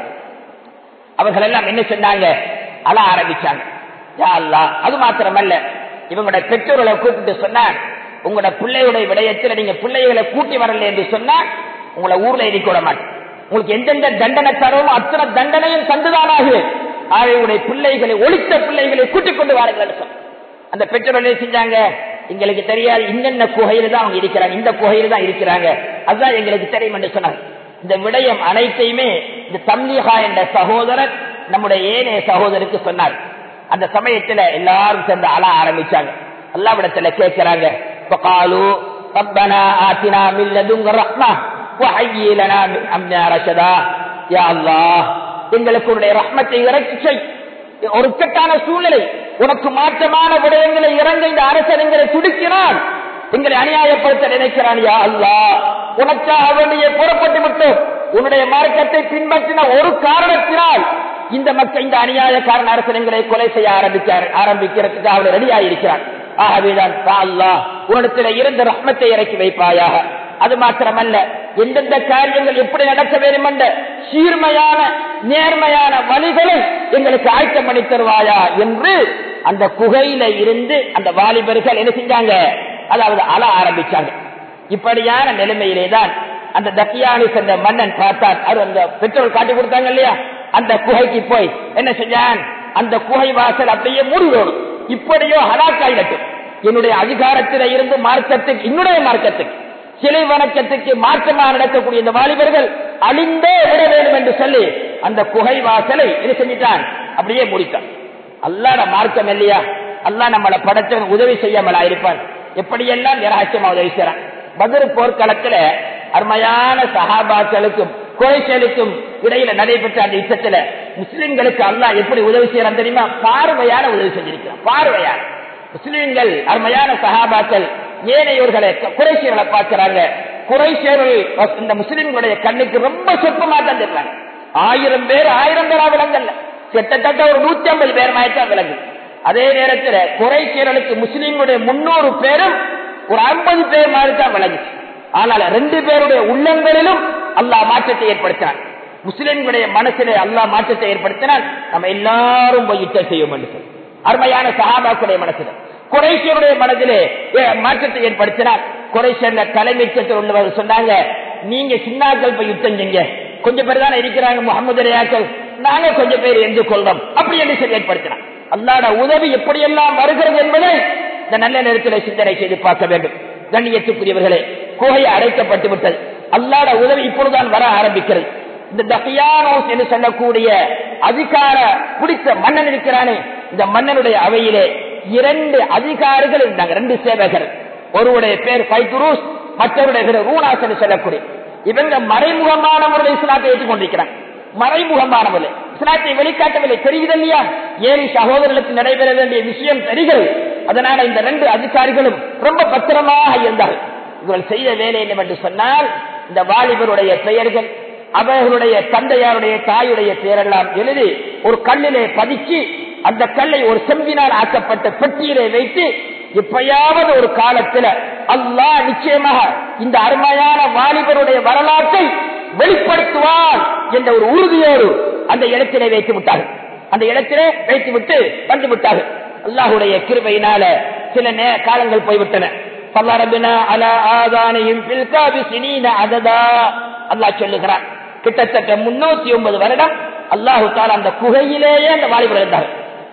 அவர்கள் எல்லாம் என்ன சொன்னாங்க அழ ஆரம்பிச்சாங்க யா அல்லாஹ், அது மாத்திரமல்ல இவங்களுடைய பெற்றோர்களை கூப்பிட்டு சொன்னார் உங்களோட பிள்ளையுடைய விடயத்தில் நீங்க பிள்ளைகளை கூட்டி வரல என்று சொன்னா உங்களை ஊர்ல இருக்க விட மாட்டேன் உங்களுக்கு எந்தெந்த தண்டனை தரவும் அத்தனை தண்டனையும் தந்துதானாகு அவர்களுடைய பிள்ளைகளை ஒழித்த பிள்ளைகளை கூட்டிக் கொண்டு வாருங்கள் என்று சொன்னார். அந்த பெற்றோர்கள் என்ன செஞ்சாங்க எங்களுக்கு தெரியாது இன்னென்ன குகையில தான் அவங்க இருக்கிறாங்க இந்த குகையில தான் இருக்கிறாங்க அதுதான் எங்களுக்கு தெரியும் என்று சொன்னார் இந்த விடயம் அனைத்தையுமே இந்த தம்லிஹா என்ற சகோதரர் நம்முடைய ஏனைய சகோதரருக்கு சொன்னார் அந்த சமயத்துல எல்லாரும் சேர்ந்து அழ ஆரம்பிச்சாங்க அல்லாவிடத்துல கேட்கிறாங்க فقالوا ربنا آتنا من لدنك رحمة وهيئ لنا من أمرنا رشدا يا الله எங்களுக்கு உன்னுடைய ரஹ்மத்தை இறக்கி செய் ஒரு இக்கட்டான சூழ்நிலை உனக்கு மாற்றமான விடயங்களை இறங்க இந்த அரசன் எங்களை துடிக்கிறான் எங்களை அநியாயப்படுத்த நினைக்கிறான் யா அல்லாஹ் உனக்காக வேண்டிய புறப்பட்டு விட்டோம் உன்னுடைய மார்க்கத்தை பின்பற்றின ஒரு காரணத்தினால் இந்த மக்கள் இந்த அநியாயக்காரன் அரசன் எங்களை கொலை செய்ய ஆரம்பிச்சார் ஆரம்பிக்கிறதுக்கு அவள் ரெடியாக இருக்கிறான் ஆகவேதான் யா அல்லாஹ் உன்னிடத்தில் இருந்த ரஹ்மத்தை இறக்கி வைப்பாயாக அது மாத்திரமல்ல எந்தெந்த காரியங்கள் எப்படி நடக்க வேண்டும் என்ற சீர்மையான நேர்மையான வழிகளை எங்களுக்கு ஆயத்தம் பண்ணி தருவாயா என்று அந்த குகையில இருந்து அந்த வாலிபர்கள் என்ன செஞ்சாங்க அதாவது அழ ஆரம்பிச்சாங்க இப்படியான நிலைமையிலே தான் அந்த தக்கியானி சென்ற மன்னன் பார்த்தார் அவர் அந்த பெட்ரோல் காட்டி கொடுத்தாங்க இல்லையா அந்த குகைக்கு போய் என்ன செஞ்சான் அந்த குகை வாசல் அப்படியே மூடிவிடும் இப்படியோ ஹலாக்காயிடட்டும் என்னுடைய அதிகாரத்தில இருந்து மார்க்கத்துக்கு என்னுடைய மார்க்கத்துக்கு சிலை வணக்கத்துக்கு மாற்றமா நடக்கக்கூடிய இந்த வாலிபர்கள் அழிந்தே விட வேண்டும் என்று சொல்லி அந்த குகை வாசலை இது செஞ்சிட்டான் அப்படியே முடித்தான் அல்லாட மார்க்கம் இல்லையா அல்லா நம்மளை படைச்சவன் உதவி செய்யாமலா இருப்பான் எப்படியெல்லாம் நிராட்சியமா உதவி செய்யறான் பதில் போர்க்களத்துல அருமையான சஹாபாக்களுக்கும் குறைசலுக்கும் இடையில நடைபெற்ற அந்த யுத்தத்துல முஸ்லிம்களுக்கு அல்லாஹ் எப்படி உதவி செய்யறான் தெரியுமா பார்வையான உதவி செஞ்சிருக்கிறான் பார்வையான முஸ்லிம்கள் அருமையான சஹாபாக்கள் ஏனையோர்களை குறைசியர்களை பார்க்கிறாங்க குறைசியர்கள் இந்த முஸ்லிம்களுடைய கண்ணுக்கு ரொம்ப சொற்பமா தான் தெரிறாங்க ஆயிரம் பேர் ஆயிரம் பேரா விலங்கல்ல கிட்டத்தட்ட ஒரு நூத்தி ஐம்பது பேர் மாயத்தான் விலங்கு அதே நேரத்தில் குறைசியர்களுக்கு முஸ்லிம்களுடைய முன்னூறு பேரும் ஒரு ஐம்பது பேர் மாதிரி தான் விளங்குச்சு ஆனால் ரெண்டு பேருடைய உள்ளங்களிலும் அல்லாஹ் மாற்றத்தை ஏற்படுத்தினான் முஸ்லிம்களுடைய மனசிலே அல்லாஹ் மாற்றத்தை ஏற்படுத்தினால் நம்ம எல்லாரும் போய் யுத்தம் செய்யும் என்று சொல்லி அருமையான சஹாபாக்குடைய மனசில் குறைசியருடைய மனதிலே ஏ, மாற்றத்தை ஏற்படுத்தினார் குறைசியர்ல தலைமைச்சத்தில் உள்ளவர்கள் சொன்னாங்க நீங்க சின்னாக்கள் போய் யுத்தம் செய்யுங்க கொஞ்சம் பேர் தானே இருக்கிறாங்க முகமது ரயாக்கள் நாங்க கொஞ்சம் பேர் எந்த கொள்றோம் அப்படி என்று சொல்லி ஏற்படுத்தினார் அல்லாட உதவி எப்படியெல்லாம் வருகிறது என்பதை இந்த நல்ல நேரத்தில் சிந்தனை செய்து பார்க்க வேண்டும் கண்ணியத்துக்குரியவர்களே குகை அடைக்கப்பட்டு விட்டது அல்லாட உதவி இப்பொழுதுதான் வர ஆரம்பிக்கிறது இந்த தகியானோஸ் என்று சொல்லக்கூடிய அதிகார பிடித்த மன்னன் இருக்கிறானே இந்த மன்னனுடைய அவையிலே இரண்டு அதிகாரிகள் இருந்தாங்க ரெண்டு சேவகர் ஒருவருடைய பேர் பைத்துரூஸ் மற்றவருடைய பேர் ரூனாஸ் என்று சொல்லக்கூடிய இவங்க மறைமுகமான முறையில் இஸ்லாத்தை ஏற்றுக்கொண்டிருக்கிறாங்க மறைமுகமானவர்கள் இஸ்லாத்தை வெளிக்காட்டவில்லை தெரியுது இல்லையா ஏழு சகோதரர்களுக்கு நடைபெற வேண்டிய விஷயம் தெரிகிறது அதனால இந்த ரெண்டு அதிகாரிகளும் ரொம்ப பத்திரமாக இருந்தார்கள் இவர்கள் செய்த வேலை என்னவென்று சொன்னால் இந்த வாலிபருடைய பெயர்கள் அவர்களுடைய தந்தையாருடைய தாயுடைய பெயரெல்லாம் எழுதி ஒரு கல்லிலே பதிச்சு அந்த கல்லை ஒரு செம்பினால் ஆக்கப்பட்ட பெட்டியிலே வைத்து எப்பயாவது ஒரு காலத்துல அல்லாஹ் நிச்சயமாக இந்த அருமையான வாலிபருடைய வரலாற்றை வெளிப்படுத்துவார் என்ற ஒரு உறுதியோடு அந்த இடத்திலே வைத்து விட்டார்கள் அந்த இடத்திலே வைத்து விட்டு வந்து விட்டார்கள் அல்லாஹுடைய கிருபையினால சில நே காலங்கள் போய்விட்டன பல்லரபினா அல ஆதானையும் பில்காபி சினீன அததா அல்லாஹ் சொல்லுகிறான் கிட்டத்தட்ட முன்னூத்தி ஒன்பது வருடம் அல்லாஹு தாலா அந்த குகையிலேயே அந்த வாலிபர் இருந்தார்கள்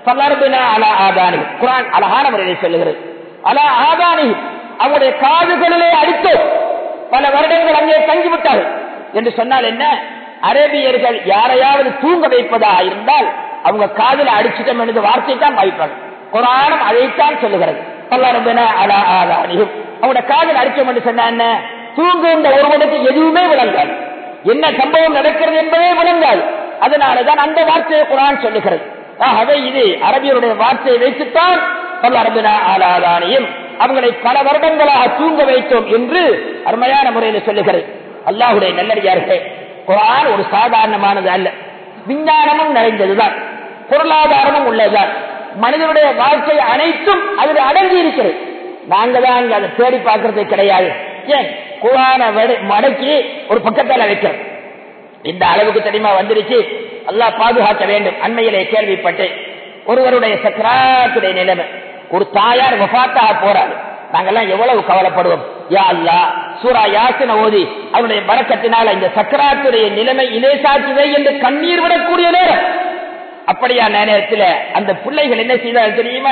பலர்பினா அலா ஆதானி குரான் அழகான முறையில் சொல்லுகிறது அலா ஆதானி அவருடைய காதுகளிலே அடித்தோம் பல வருடங்கள் அங்கே தங்கிவிட்டார்கள் என்று சொன்னால் என்ன அரேபியர்கள் யாரையாவது தூங்க வைப்பதா இருந்தால் அவங்க காதில் அடிச்சிட்டோம் என்ற வார்த்தை தான் வாய்ப்பாங்க குரானும் அதைத்தான் சொல்லுகிறது பல்லரபின அலா ஆதானியும் அவங்களோட காதில் அடிச்சோம் என்று சொன்னா என்ன தூங்குகின்ற ஒருவனுக்கு எதுவுமே விளங்காது என்ன சம்பவம் நடக்கிறது என்பதே விளங்காது அதனாலதான் அந்த வார்த்தையை குரான் சொல்லுகிறது ஆகவே இது அரபியருடைய வார்த்தையை வைத்துத்தான் பல்லரபின ஆலாதானியும் அவங்களை பல வருடங்களாக தூங்க வைத்தோம் என்று அருமையான முறையில் சொல்லுகிறது அல்லாஹுடைய நல்லடியார்களே குரான் ஒரு சாதாரணமானது அல்ல விஞ்ஞானமும் நிறைந்ததுதான் பொருளாதாரமும் உள்ளதுதான் மனிதனுடைய வாழ்க்கை அனைத்தும் அதில் அடங்கி இருக்கிறது நாங்க தான் அதை தேடி பார்க்கறது கிடையாது ஏன் குரான மடக்கி ஒரு பக்கத்தால வைக்கிறோம் இந்த அளவுக்கு தெரியுமா வந்துருச்சு அல்லாஹ் பாதுகாக்க வேண்டும் அண்மையிலே கேள்விப்பட்டு ஒருவருடைய சக்கராத்துடைய நிலைமை ஒரு தாயார் வபாத்தாக போறாரு நாங்கெல்லாம் எவ்வளவு கவலைப்படுவோம் யா அல்லா சூரா யாசின ஓதி அவருடைய பறக்கத்தினால இந்த சக்கராத்துடைய நிலைமை இலேசாக்குவை என்று கண்ணீர் விடக்கூடிய நேரம் அப்படியா நேரத்தில் அந்த பிள்ளைகள் என்ன செய்தால் தெரியுமா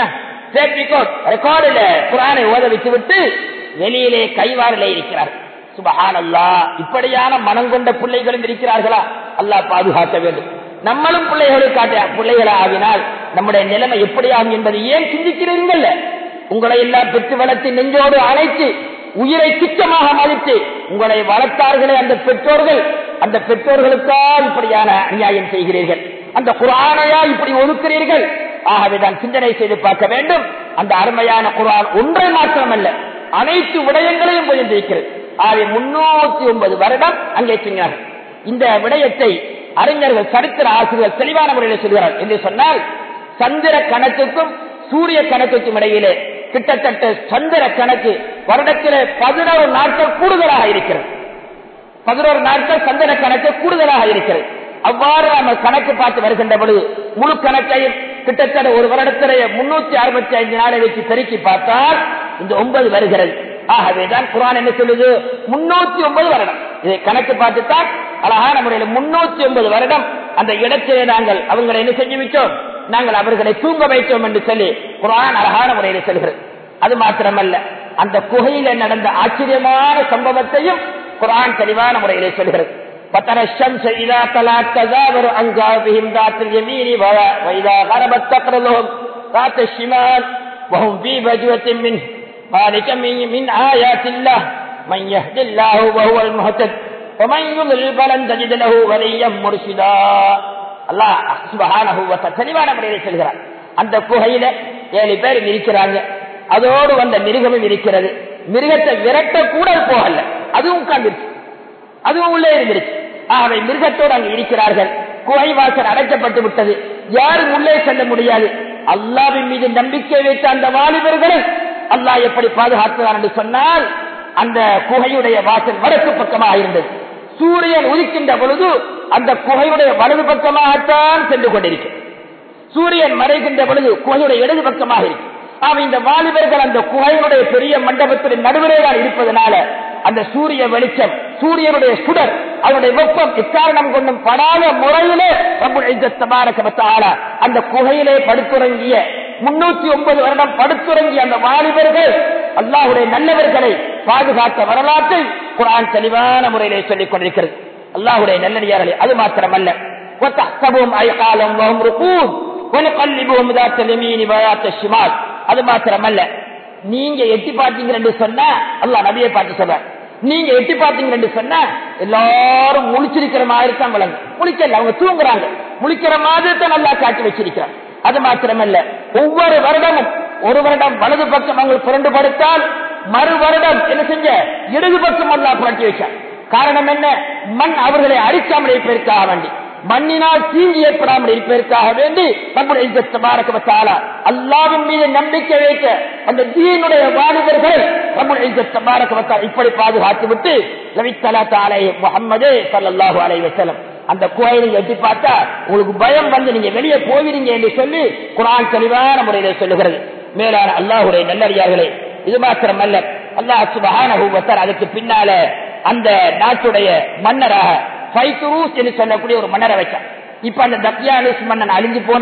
ரெக்கார்டில் குரானை ஓத வைத்து விட்டு வெளியிலே கைவாரிலே இருக்கிறார் சுபஹான் அல்லா இப்படியான மனம் கொண்ட பிள்ளைகளும் இருக்கிறார்களா அல்லாஹ் பாதுகாக்க வேண்டும் நம்மளும் பிள்ளைகளுக்காட்ட பிள்ளைகளா ஆகினால் நம்முடைய நிலைமை எப்படி ஆகும் என்பதை ஏன் சிந்திக்கிறீர்கள் உங்களை எல்லாம் பெற்று வளர்த்து நெஞ்சோடு அழைத்து உயிரை துச்சமாக மதித்து உங்களை வளர்த்தார்களே அந்த பெற்றோர்கள் அந்த பெற்றோர்களுக்காக இப்படியான அநியாயம் செய்கிறீர்கள் அந்த குரானையா இப்படி ஒதுக்கிறீர்கள் ஆகவேதான் சிந்தனை செய்து பார்க்க வேண்டும் அந்த அருமையான குரான் ஒன்றை மாத்திரமல்ல அனைத்து விடயங்களையும் பகிர்ந்திருக்கிறது ஆகவே முன்னூத்தி ஒன்பது வருடம் அங்கே சொன்னார்கள் இந்த விடயத்தை அறிஞர்கள் சரித்திர ஆசிரியர் தெளிவான முறையில் சொல்கிறார் என்று சொன்னால் சந்திர கணக்குக்கும் சூரிய கணக்குக்கும் இடையிலே கிட்டத்தட்ட சந்திர கணக்கு வருடத்திலே பதினோரு நாட்கள் கூடுதலாக இருக்கிறது பதினோரு நாட்கள் சந்திர கணக்கு கூடுதலாக இருக்கிறது அவ்வாறு நம்ம கணக்கு பார்த்து வருகின்ற பொழுது முழு கணக்கையும் கிட்டத்தட்ட ஒரு வருடத்திலேயே முன்னூத்தி அறுபத்தி ஐந்து நாளை வச்சு பெருக்கி பார்த்தால் இந்த ஒன்பது வருகிறது ஆகவேதான் குரான் என்ன சொல்லுது முன்னூத்தி ஒன்பது வருடம் இதை கணக்கு பார்த்துத்தான் அழகான முறையில் முன்னூத்தி ஒன்பது வருடம் அந்த இடத்திலே நாங்கள் அவங்களை என்ன செஞ்சு வைத்தோம் நாங்கள் அவர்களை தூங்க வைத்தோம் என்று சொல்லி குரான் அழகான முறையில் செல்கிறது அது மாத்திரமல்ல அந்த குகையில நடந்த ஆச்சரியமான சம்பவத்தையும் குரான் தெளிவான முறையிலே சொல்கிறது فترى الشمس إذا طلعت تزاور عن جانبهم ذات اليمين وإذا غربت تقرضهم ذات الشمال وهم في فجوة منه ذلك من, من آيات الله من يهد الله وهو المهتد ومن يضلل فلن تجد له وليا مرشدا அல்லாஹ் சுபஹானஹு வ தெளிவான முறையில் சொல்கிறார் அந்த குகையில ஏழு பேர் இருக்கிறாங்க அதோடு வந்த மிருகமும் இருக்கிறது மிருகத்தை விரட்ட கூட போகல அதுவும் உட்கார்ந்துருச்சு அதுவும் உள்ளே இருந்துருச்சு ஆகவே மிருகத்தோடு அங்கு இருக்கிறார்கள் குகை வாசல் அடைக்கப்பட்டு விட்டது யாரும் உள்ளே செல்ல முடியாது அல்லாவின் மீது நம்பிக்கை வைத்த அந்த வாலிபர்களை அல்லாஹ் எப்படி பாதுகாத்துவார் என்று சொன்னால் அந்த குகையுடைய வாசல் வடக்கு பக்கமாக இருந்தது சூரியன் உதிக்கின்ற பொழுது அந்த குகையுடைய வலது பக்கமாகத்தான் சென்று கொண்டிருக்கும் சூரியன் மறைகின்ற பொழுது குகையுடைய இடது பக்கமாக இருக்கு ஆக இந்த வாலிபர்கள் அந்த குகையினுடைய பெரிய மண்டபத்தின் நடுவிலே தான் இருப்பதனால அந்த சூரிய வெளிச்சம் சூரியனுடைய சுடர் அவருடைய வெப்பம் இக்காரணம் கொண்டும் படாத முறையிலே அந்த குகையிலே படுத்துறங்கிய முன்னூத்தி ஒன்பது வருடம் படுத்துறங்கிய அந்த வாலிபர்கள் அல்லாஹுடைய நல்லவர்களை பாதுகாத்த வரலாற்றை குரான் தெளிவான முறையிலே சொல்லிக் கொண்டிருக்கிறது அல்லாஹுடைய நல்லடியார்களே அது மாத்திரமல்ல அது மாத்திரமல்ல நீங்க எட்டி பார்த்தீங்க சொன்னா அல்லா நபியை பார்த்து சொல்ற நீங்க எட்டி பார்த்தீங்க சொன்னா எல்லாரும் முழிச்சிருக்கிற மாதிரி தான் விளங்கு முழிக்கல அவங்க தூங்குறாங்க முழிக்கிற மாதிரி தான் நல்லா காட்டி வச்சிருக்கிறாங்க அது மாத்திரமல்ல ஒவ்வொரு வருடமும் ஒரு வருடம் வலது பக்கம் அவங்க புரண்டு படுத்தால் மறு வருடம் என்ன செஞ்ச இடது பக்கம் அல்லா புரட்டி வச்சார் காரணம் என்ன மண் அவர்களை அடிக்காமல் இருப்பதற்காக வேண்டி மண்ணினால் தீங்கி ஏற்படாமல் இருப்பதற்காக வேண்டி நம்முடைய அல்லாவின் மீது நம்பிக்கை வைக்க அந்த தீனுடைய வாலிபர்கள் நம்முடைய இப்படி பாதுகாத்து விட்டு ரவித்தலா தாலை முகமது சல்லாஹூ அலை வசலம் அந்த கோயிலை எட்டி பார்த்தா உங்களுக்கு பயம் வந்து நீங்க வெளியே போகிறீங்க என்று சொல்லி குரான் தெளிவான முறையில சொல்லுகிறது மேலான அல்லாஹுடைய நல்லடியார்களே இது மாத்திரம் அல்ல அல்லாஹ் சுபஹான அதுக்கு பின்னால அந்த நாட்டுடைய மன்னராக பைத்துரூஸ் என்று சொல்லக்கூடிய ஒரு மன்னரை வச்சான் இப்ப அந்த தக்கியானுஸ் மன்னன் அழிஞ்சு போனான்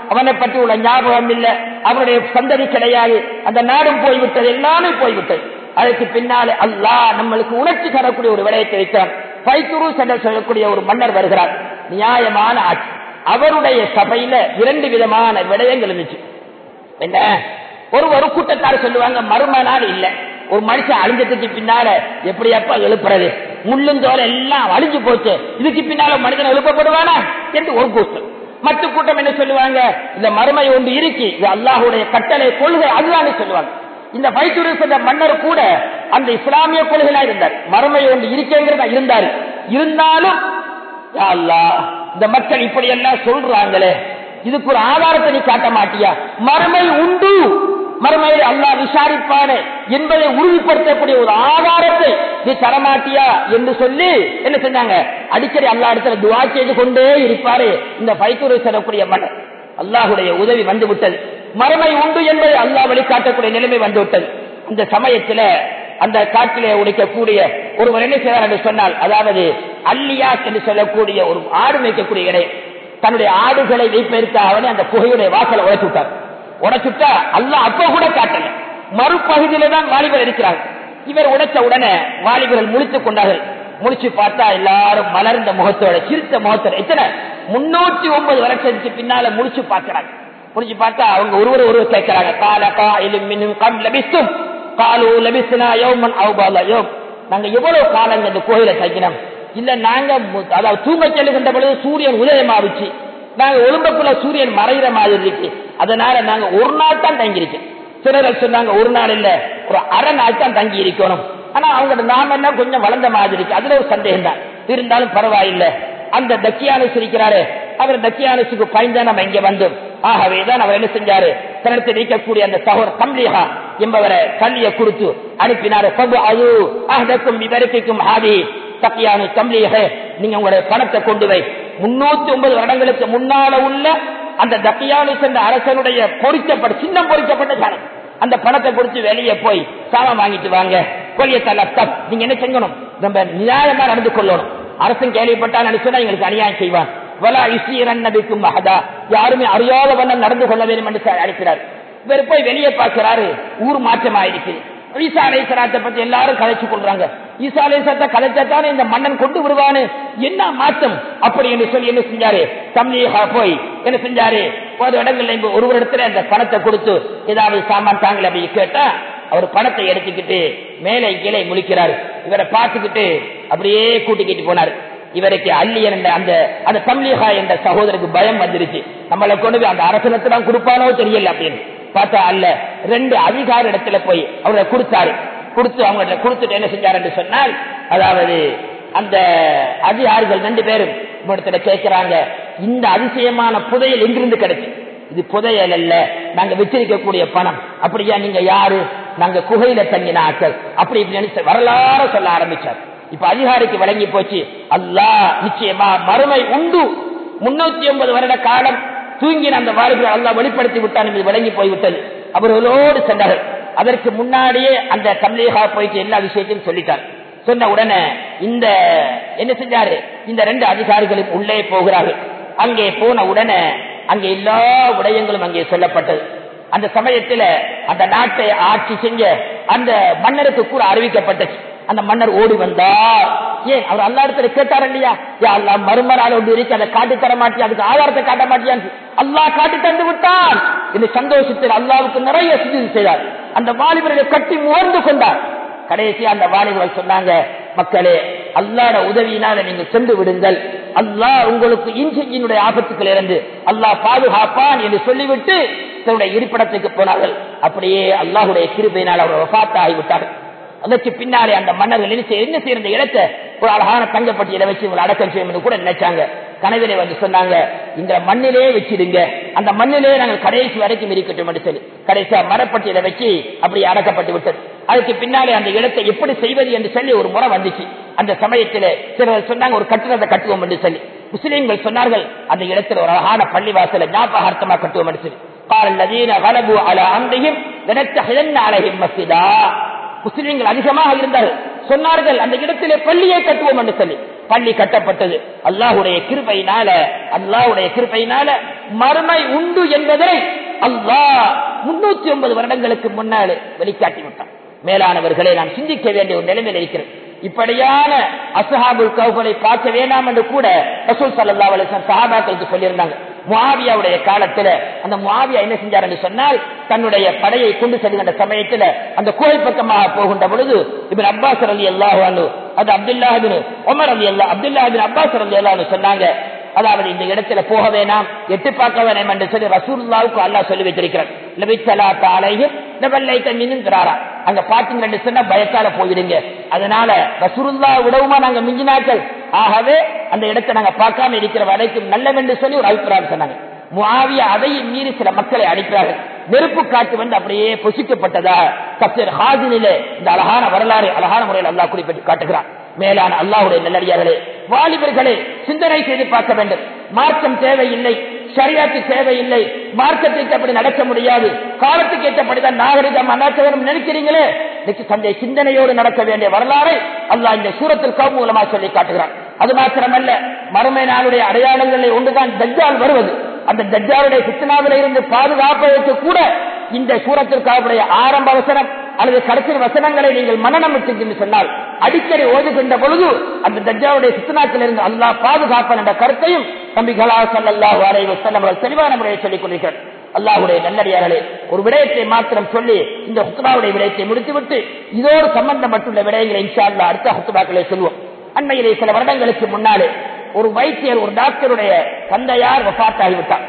அவனை பற்றி உள்ள ஞாபகம் இல்லை அவனுடைய சந்ததி கிடையாது அந்த நாடும் போய்விட்டது எல்லாமே போய்விட்டது அதற்கு பின்னாலே அல்லாஹ் நம்மளுக்கு உணர்ச்சி தரக்கூடிய ஒரு விடயத்தை வைத்தான் பைத்துரு சென்ற சொல்லக்கூடிய ஒரு மன்னர் வருகிறார் நியாயமான ஆட்சி அவருடைய சபையில இரண்டு விதமான விடயங்கள் இருந்துச்சு என்ன ஒரு ஒரு கூட்டத்தார் சொல்லுவாங்க மர்ம நாள் இல்ல ஒரு மனுஷன் அழிஞ்சதுக்கு பின்னால எப்படி அப்ப எழுப்புறது முள்ளுந்தோல எல்லாம் அழிஞ்சு போச்சு இதுக்கு பின்னால மனிதன் எழுப்பப்படுவானா என்று ஒரு கூட்டம் மற்ற கூட்டம் என்ன சொல்லுவாங்க இந்த மறுமை ஒன்று இருக்கு இது அல்லாஹுடைய கட்டளை கொள்கை அதுதான் சொல்லுவாங்க இந்த பைத்துரு சென்ற மன்னர் கூட அந்த இஸ்லாமிய கொள்கையா இருந்தார் மறுமை ஒன்று இருக்கேங்கிறதா இருந்தாரு இருந்தாலும் யா அல்லாஹ், இந்த மக்கள் இப்படி எல்லாம் சொல்றாங்களே இதுக்கு ஒரு ஆதாரத்தை நீ காட்ட மாட்டியா மறுமை உண்டு மறுமையை அல்லாஹ் விசாரிப்பானே என்பதை உறுதிப்படுத்தக்கூடிய ஒரு ஆதாரத்தை நீ தரமாட்டியா என்று சொல்லி என்ன செஞ்சாங்க அடிக்கடி அல்லா இடத்துல துவா செய்து கொண்டே இருப்பாரு இந்த பைத்துரை செல்லக்கூடிய மன்னர் அல்லாஹுடைய உதவி வந்து விட்டது மறுமை உண்டு என்பதை அல்லாஹ் வழிகாட்டக்கூடிய நிலைமை வந்து விட்டது அந்த சமயத்துல அந்த காட்டிலே உடைக்கக்கூடிய ஒருவர் என்ன செய்வார் என்று சொன்னால் அதாவது அல்லியாஸ் என்று சொல்லக்கூடிய ஒரு ஆடு மேய்க்கக்கூடிய இடம் தன்னுடைய ஆடுகளை வைப்பதற்காக அந்த குகையுடைய வாசலை உடைச்சு விட்டார் உடைச்சுட்டா அல்லாஹ் அப்ப கூட காட்டல மறுபகுதியில தான் வாலிபர் இருக்கிறாங்க இவர் உடைச்ச உடனே வாலிபர்கள் முழித்துக் கொண்டார்கள் முழிச்சு பார்த்தா எல்லாரும் மலர்ந்த முகத்தோட சிரித்த முகத்தோட எத்தனை முன்னூத்தி ஒன்பது வருஷத்துக்கு பின்னால முழிச்சு பார்க்கிறாங்க முடிச்சு பார்த்தா அவங்க ஒருவர் ஒருவர் கேட்கிறாங்க கால கா மின்னும் கம் லபிஸ்தும் காலு லபிஸ்னா யோமன் அவுபால யோம் நாங்க எவ்வளவு காலங்க இந்த கோயில தங்கினோம் இல்ல நாங்க மு- அதாவது தூங்க செல்லுகின்ற பொழுது சூரியன் உதயமாவிச்சு நாங்க ஒழும்பக்குள்ள சூரியன் மறைகிற மாதிரி இருக்கு அதனால நாங்க ஒரு நாள் தான் தங்கியிருக்கோம் சிலர் சொன்னாங்க ஒரு நாள் இல்ல ஒரு அரை நாள் தான் தங்கி இருக்கணும் ஆனா அவங்க நாம என்ன கொஞ்சம் வளர்ந்த மாதிரி இருக்கு அதுல ஒரு சந்தேகம் தான் இருந்தாலும் பரவாயில்லை அந்த தக்கியானஸ் இருக்கிறாரு அவர் தக்கியானசுக்கு பயந்தா நம்ம இங்க வந்தோம் ஆகவேதான் அவர் என்ன செஞ்சாரு தனத்தை நீக்கக்கூடிய அந்த சகோர் கம்லிஹா என்பவரை கல்லியை கொடுத்து அனுப்பினாரு பபு அது அஹ்தக்கும் விவரிக்கும் ஹாதி தக்கியானு கம்லிஹ நீங்க உங்களுடைய பணத்தை கொண்டு வை முன்னூத்தி ஒன்பது வருடங்களுக்கு முன்னால உள்ள அந்த தக்கியானுஸ் என்ற அரசனுடைய பொறிக்கப்பட்ட சின்னம் பொறிக்கப்பட்ட பணம் அந்த பணத்தை கொடுத்து வெளியே போய் சாமான் வாங்கிட்டு வாங்க கொலிய தலத்தம் நீங்க என்ன செய்யணும் ரொம்ப நியாயமா நடந்து கொள்ளணும் அரசன் கேள்விப்பட்டால் சொன்னா எங்களுக்கு அநியாயம் செய்வான் வலா இஸ்ரீரன் நபிக்கும் மகதா யாருமே அறியாத வண்ணம் நடந்து கொள்ள வேண்டும் என்று ச- அழைக்கிறார் இவர் போய் வெளியே பார்க்கிறாரு ஊர் மாற்றமா இருக்குது ஈசா அலைசராத்தை பத்தி எல்லாரும் கலைச்சு கொள்றாங்க ஈசா அலைசரத்தை கலைச்சாத்தானே இந்த மன்னன் கொண்டு விடுவானு என்ன மாற்றம் அப்படி என்று சொல்லி என்ன செஞ்சாரு தம்லீகா போய் என்ன செஞ்சாரு ஒரு இடங்கள்ல இங்க ஒரு ஒரு இடத்துல அந்த பணத்தை கொடுத்து ஏதாவது சாமான் தாங்கல அப்படி கேட்டா அவர் பணத்தை எடுத்துக்கிட்டு மேலே கீழே முழிக்கிறாரு இவரை பார்த்துக்கிட்டு அப்படியே கூட்டிக்கிட்டு போனாரு இவருக்கு அள்ளியன் என்ற அந்த அந்த தம்லீகா என்ற சகோதரருக்கு பயம் வந்துருச்சு நம்மளை கொண்டு போய் அந்த அரசனத்தை தான் கொடுப்பானோ தெரியல அப்படின்னு பார்த்தா அல்ல ரெண்டு அதிகார இடத்துல போய் அவரை கொடுத்தாரு கொடுத்து அவங்க கொடுத்துட்டு என்ன செஞ்சாரு என்று சொன்னால் அதாவது அந்த அதிகாரிகள் ரெண்டு பேரும் இடத்துல கேட்கிறாங்க இந்த அதிசயமான புதையல் எங்கிருந்து கிடைச்சு இது புதையல் அல்ல நாங்க வச்சிருக்கக்கூடிய பணம் அப்படியா நீங்க யாரு நாங்க குகையில தங்கின ஆட்கள் அப்படி இப்படின்னு சொ- வரலாறு சொல்ல ஆரம்பிச்சார் இப்ப அதிகாரிக்கு வழங்கி போச்சு அல்லாஹ் நிச்சயமா மறுமை உண்டு முன்னூத்தி ஒன்பது வருட காலம் தூங்கின அந்த வாலிபர் அல்லாஹ் வெளிப்படுத்தி விட்டான் என்பது விளங்கி போய்விட்டது அவர்களோடு சென்றார்கள் அதற்கு முன்னாடியே அந்த தம்லீகா போயிட்டு எல்லா விஷயத்தையும் சொல்லிட்டார் சொன்ன உடனே இந்த என்ன செஞ்சாரு இந்த ரெண்டு அதிகாரிகளும் உள்ளே போகிறார்கள் அங்கே போன உடனே அங்கே எல்லா விடயங்களும் அங்கே சொல்லப்பட்டது அந்த சமயத்துல அந்த நாட்டை ஆட்சி செஞ்ச அந்த மன்னருக்கு கூட அறிவிக்கப்பட்டது அந்த மன்னர் ஓடி வந்தார் ஏன் அவர் அல்லா இடத்துல கேட்டார் இல்லையா யா அல்லா மறுமரால் ஒன்று இருக்கு அதை காட்டி தர மாட்டியா அதுக்கு ஆதாரத்தை காட்ட மாட்டியான்னு அல்லாஹ் காட்டி தந்து விட்டான் இந்த சந்தோஷத்தில் அல்லாவுக்கு நிறைய சுஜிது செய்தார் அந்த வாலிபர்களை கட்டி முகர்ந்து கொண்டார் கடைசி அந்த வாலிபர்கள் சொன்னாங்க மக்களே அல்லாட உதவியினால நீங்க சென்று விடுங்கள் அல்லாஹ் உங்களுக்கு இன்சியினுடைய ஆபத்துக்கள் இருந்து அல்லாஹ் பாதுகாப்பான் என்று சொல்லிவிட்டு தன்னுடைய இருப்பிடத்துக்கு போனார்கள் அப்படியே அல்லாஹுடைய கிருபையினால் அவர் வபாத்த ஆகிவிட்டார்கள் அதற்கு பின்னாலே அந்த மன்னர்கள் என்ன செய்ய- என்ன செய்ய இந்த இடத்தை ஒரு அழகான தங்கப்பட்டியலை வச்சு உங்களை அடக்கம் செய்யும் என்று கூட நினைச்சாங்க கனவிலே வந்து சொன்னாங்க இந்த மண்ணிலே வச்சிடுங்க அந்த மண்ணிலே நாங்கள் கடைசி வரைக்கும் இருக்கட்டும் என்று சொல்லி கடைசியா மரப்பட்டியலை வச்சு அப்படி அடக்கப்பட்டு விட்டது அதுக்கு பின்னாலே அந்த இடத்தை எப்படி செய்வது என்று சொல்லி ஒரு முறை வந்துச்சு அந்த சமயத்தில் சிலர் சொன்னாங்க ஒரு கட்டிடத்தை கட்டுவோம் என்று சொல்லி முஸ்லீம்கள் சொன்னார்கள் அந்த இடத்துல ஒரு அழகான பள்ளிவாசல ஞாபகார்த்தமா கட்டுவோம் என்று சொல்லி قال الذين غلبوا على امرهم لنتخذن عليهم مسجدا முஸ்லிம்கள் அதிகமாக இருந்தார்கள் சொன்னார்கள் அந்த இடத்திலே பள்ளியை கட்டுவோம் என்று சொல்லி பள்ளி கட்டப்பட்டது அல்லாஹுடைய கிருபையினால அல்லாஹுடைய கிருபையினால மறுமை உண்டு என்பதை அல்லாஹ் முன்னூத்தி ஒன்பது வருடங்களுக்கு முன்னாலே வெளிக்காட்டி விட்டான் மேலானவர்களை நாம் சிந்திக்க வேண்டிய ஒரு நிலைமையில் இருக்கிறது இப்படியான அசஹாபுல் கவுகளை பார்க்க வேண்டாம் என்று கூட ரசூல் சல்லா அலிஸ்லாம் சஹாபாக்களுக்கு சொல்லியிருந்தாங்க முவாவியாவுடைய காலத்துல அந்த முவாவியா என்ன செஞ்சார் என்று சொன்னால் தன்னுடைய படையை கொண்டு செல்கின்ற சமயத்துல அந்த கோயில் பக்கமாக போகின்ற பொழுது இவர் அப்பாஸ் அலி அல்லாஹு அது அப்துல்லாஹின் உமர் அலி அல்லா அப்துல்லாஹின் அப்பாஸ் அலி அல்லாஹ் சொன்னாங்க அதாவது இந்த இடத்துல போக வேணாம் எட்டு பார்க்க வேணாம் என்று சொல்லி ரசூல்லாவுக்கு அல்லா சொல்லி வைத்திருக்கிறார் அங்க பாத்தீங்கன்னு சொன்னா பயத்தால போயிடுங்க அதனால ரசூல்லா விடவுமா நாங்க மிஞ்சினாக்கள் ஆகவே அந்த இடத்தை நாங்க பார்க்காம இருக்கிற வரைக்கும் நல்லவென்று சொல்லி ஒரு அபிப்பிராயம் சொன்னாங்க முவாவிய அதையும் மீறி சில மக்களை அடிக்கிறார்கள் நெருப்பு காட்டு வந்து அப்படியே பொசிக்கப்பட்டதா கப்சர் ஹாஜினிலே இந்த அழகான வரலாறு அழகான முறையில் அல்லாஹ் குறிப்பிட்டு காட்டுகிறான் மேலான அல்லாஹுடைய நல்லடியார்களே வாலிபர்களே சிந்தனை செய்து பார்க்க வேண்டும் மார்க்கம் தேவையில்லை சரியாத்து தேவையில்லை மார்க்கத்திற்கு அப்படி நடக்க முடியாது காலத்துக்கு ஏற்றபடிதான் நாகரிகம் நடக்க வேண்டும் நினைக்கிறீங்களே இன்னைக்கு சந்தை சிந்தனையோடு நடக்க வேண்டிய வரலாறை அல்லாஹ் இந்த சூரத்தில் கவு மூலமா சொல்லி காட்டுகிறான் அது மாத்திரமல்ல மறுமை நாளுடைய அடையாளங்களில் ஒன்றுதான் தஜ்ஜால் வருவது அந்த தஜ்ஜாலுடைய சித்தனாவில இருந்து பாதுகாப்பதற்கு கூட இந்த சூரத்திற்காவுடைய ஆரம்ப வசனம் அல்லது கடைசி வசனங்களை நீங்கள் மனநம் என்று சொன்னால் அடிக்கடி ஓதுகின்ற பொழுது அந்த தஜ்ஜாவுடைய சித்தனாக்கில் இருந்து அல்லாஹ் பாதுகாப்பன் என்ற கருத்தையும் தம்பிகளா சல்லாஹூ அலை வசல்லம் அவர்கள் தெளிவான முறையை சொல்லிக் கொண்டிருக்கிறார் அல்லாஹுடைய நல்லடியார்களே ஒரு விடயத்தை மாத்திரம் சொல்லி இந்த ஹுத்துபாவுடைய விடயத்தை முடித்துவிட்டு இதோடு சம்பந்தப்பட்டுள்ள விடயங்களை இன்ஷா அல்லா அடுத்த ஹுத்துபாக்களை சொல்வோம் அண்மையிலே சில வருடங்களுக்கு முன்னாலே ஒரு வைத்தியர் ஒரு டாக்டருடைய தந்தையார் வபாத்தாகிவிட்டார்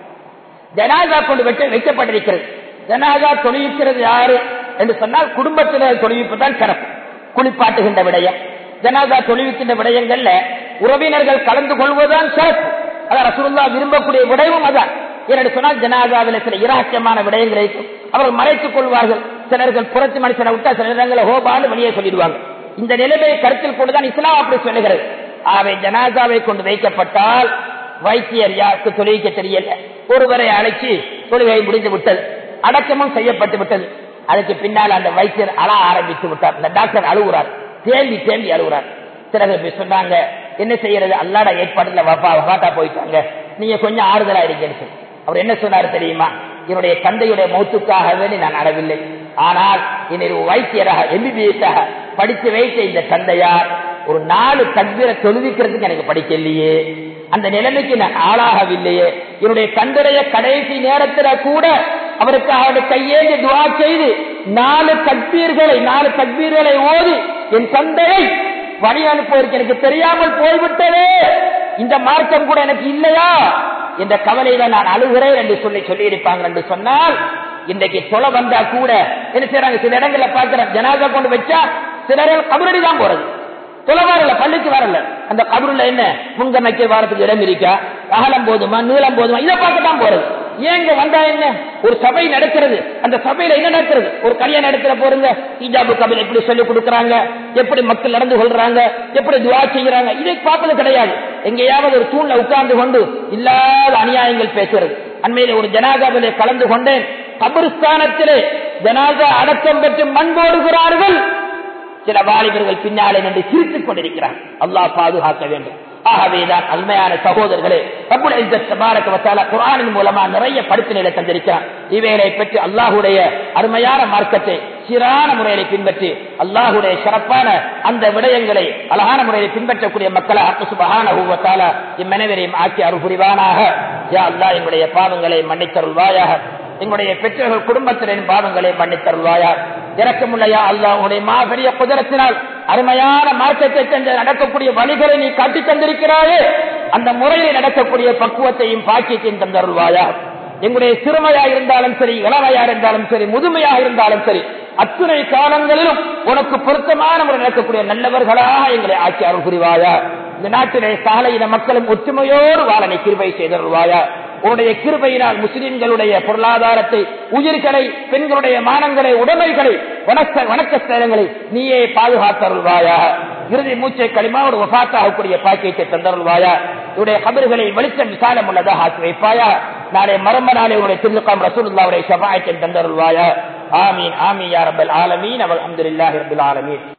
ஜனாதா கொண்டு வைக்க வைக்கப்பட்டிருக்கிறது ஜனாதா தொழில்கிறது யாரு என்று சொன்னால் குடும்பத்தினர் தொழில்விப்பு தான் சிறப்பு குளிப்பாட்டுகின்ற விடயம் ஜனாதா தொழில்விக்கின்ற விடயங்கள்ல உறவினர்கள் கலந்து கொள்வதுதான் சிறப்பு அதான் ரசூல்லா விரும்பக்கூடிய விடயமும் அதான் ஏனென்று சொன்னால் ஜனாதாவில் சில இராக்கியமான விடயங்களை இருக்கும் அவர்கள் மறைத்துக் கொள்வார்கள் சிலர்கள் புரட்சி மனுஷனை விட்டா சில இடங்களை ஹோபான்னு வெளியே சொல்லிடுவாங்க இந்த நிலைமையை கருத்தில் கொண்டுதான் இஸ்லாம் அப்படி சொல்லுகிறது ஆவை ஜனாதாவை கொண்டு வைக்கப்பட்டால் வைத்தியர் யாருக்கு தொழுவிக்க தெரியல ஒருவரை அழைச்சி தொழுகை முடிந்து விட்டது அடக்கமும் செய்யப்பட்டு விட்டது அதுக்கு பின்னால் அந்த வைத்தியர் அழ ஆரம்பித்து விட்டார் இந்த டாக்டர் அழுகுறார் தேம்பி தேம்பி அழுகுறார் சிலர் சொன்னாங்க என்ன செய்யறது அல்லாட ஏற்பாடுல வப்பா வகாட்டா போயிட்டாங்க நீங்க கொஞ்சம் ஆறுதலா இருக்கீங்க அவர் என்ன சொன்னார் தெரியுமா என்னுடைய தந்தையுடைய மௌத்துக்காக வேண்டி நான் அறவில்லை ஆனால் என்னுடைய வைத்தியராக எம்பிபிஎஸ்ஸாக படித்து வைத்த இந்த தந்தையார் ஒரு நாலு தக்பீரை தொழுவிக்கிறதுக்கு எனக்கு படிக்கலையே அந்த நிலைமைக்கு நான் ஆளாகவில்லையே என்னுடைய தந்தைய கடைசி நேரத்துல கூட அவருக்கு அவருடைய கையேந்தி துவா செய்து நாலு தக்பீர்களை நாலு தக்பீர்களை ஓதி என் தந்தையை வழி அனுப்புவதற்கு எனக்கு தெரியாமல் போய்விட்டதே இந்த மார்க்கம் கூட எனக்கு இல்லையா என்ற கவலையில நான் அழுகிறேன் என்று சொல்லி சொல்லி இருப்பாங்க என்று சொன்னால் இன்றைக்கு தொலை வந்தா கூட என்ன செய்யறாங்க சில இடங்கள்ல பாக்குறேன் ஜனாதா கொண்டு வச்சா சிலர்கள் கபரடி தான் போறது தொலை வரல பள்ளிக்கு வரல அந்த கபருல என்ன முன்கமைக்கு வாரத்துக்கு இடம் இருக்கா அகலம் போதுமா நீளம் போதுமா இதை பார்க்கத்தான் போறது ஏங்க வந்தா என்ன ஒரு சபை நடக்கிறது அந்த சபையில என்ன நடக்கிறது ஒரு கல்யாணம் நடக்கிற போறங்க இஜாபு கபில் எப்படி சொல்லிக் கொடுக்கறாங்க எப்படி மக்கள் நடந்து கொள்றாங்க எப்படி துவா செய்யறாங்க இதை பார்ப்பது கிடையாது எங்கேயாவது ஒரு தூண்ல உட்கார்ந்து கொண்டு இல்லாத அநியாயங்கள் பேசுறது அண்மையில ஒரு ஜனாதாவிலே கலந்து கொண்டேன் கபருஸ்தானத்திலே ஜனாதா அடக்கம் பெற்று மண் போடுகிறார்கள் சில வாலிபர்கள் பின்னாலே நின்று சிரித்துக் கொண்டிருக்கிறார் அல்லாஹ் பாதுகாக்க வேண்டும் ஆகவேதான் அருமையான சகோதரர்களே குரானின் மூலமா நிறைய படிப்பினைகளை தந்திருக்கிறார் இவைகளை பற்றி அல்லாஹுடைய அருமையான மார்க்கத்தை சீரான முறையை பின்பற்றி அல்லாஹுடைய சிறப்பான அந்த விடயங்களை அழகான முறையில் பின்பற்றக்கூடிய மக்களை அக்குசுபகான ஊவத்தால இம்மனைவரையும் ஆக்கி அருள் புரிவானாக யா அல்லா எங்களுடைய பாவங்களை மன்னித்தருள்வாயாக எங்களுடைய பெற்றோர்கள் குடும்பத்தினரின் பாவங்களை மன்னித்தருள்வாயா இறக்கமுள்ளையா அல்லாஹ் உடைய மாபெரிய குதிரத்தினால் அருமையான மாற்றத்தை தந்து நடக்கக்கூடிய வழிகளை நீ காட்டி தந்திருக்கிறாயே அந்த முறையில் நடக்கக்கூடிய பக்குவத்தையும் பாக்கியத்தையும் தந்தருள்வாயா எங்களுடைய சிறுமையா இருந்தாலும் சரி இளமையா இருந்தாலும் சரி முதுமையாக இருந்தாலும் சரி அத்துணை காலங்களிலும் உனக்கு பொருத்தமான முறை நடக்கக்கூடிய நல்லவர்களாக எங்களை ஆட்சி அருள் புரிவாயா இந்த நாட்டிலே சாலையின மக்களும் ஒற்றுமையோடு வாழனை கிருபை செய்தருள்வாயா உன்னுடைய கிருபையினால் முஸ்லிம்களுடைய பொருளாதாரத்தை உயிர்களை பெண்களுடைய மானங்களை உடைமைகளை வணக்க வணக்க ஸ்தலங்களை நீயே பாதுகாத்தருள்வாயா இறுதி மூச்சை களிமாவோடு வபாத்தாகக்கூடிய பாக்கியத்தை தந்தருள்வாயா இவருடைய கபர்களை வெளிச்சம் விசாலம் உள்ளதாக ஆக்கி வைப்பாயா நாளை மரம்ப நாளை உடைய திருக்கம் ரசூலுல்லாவுடைய சபாயத்தை தந்தருள்வாயா ஆமீன் ஆமீன் யா ரப்பல் ஆலமீன் அவள் அப்துல்லாஹி ரபுல் ஆலமீன்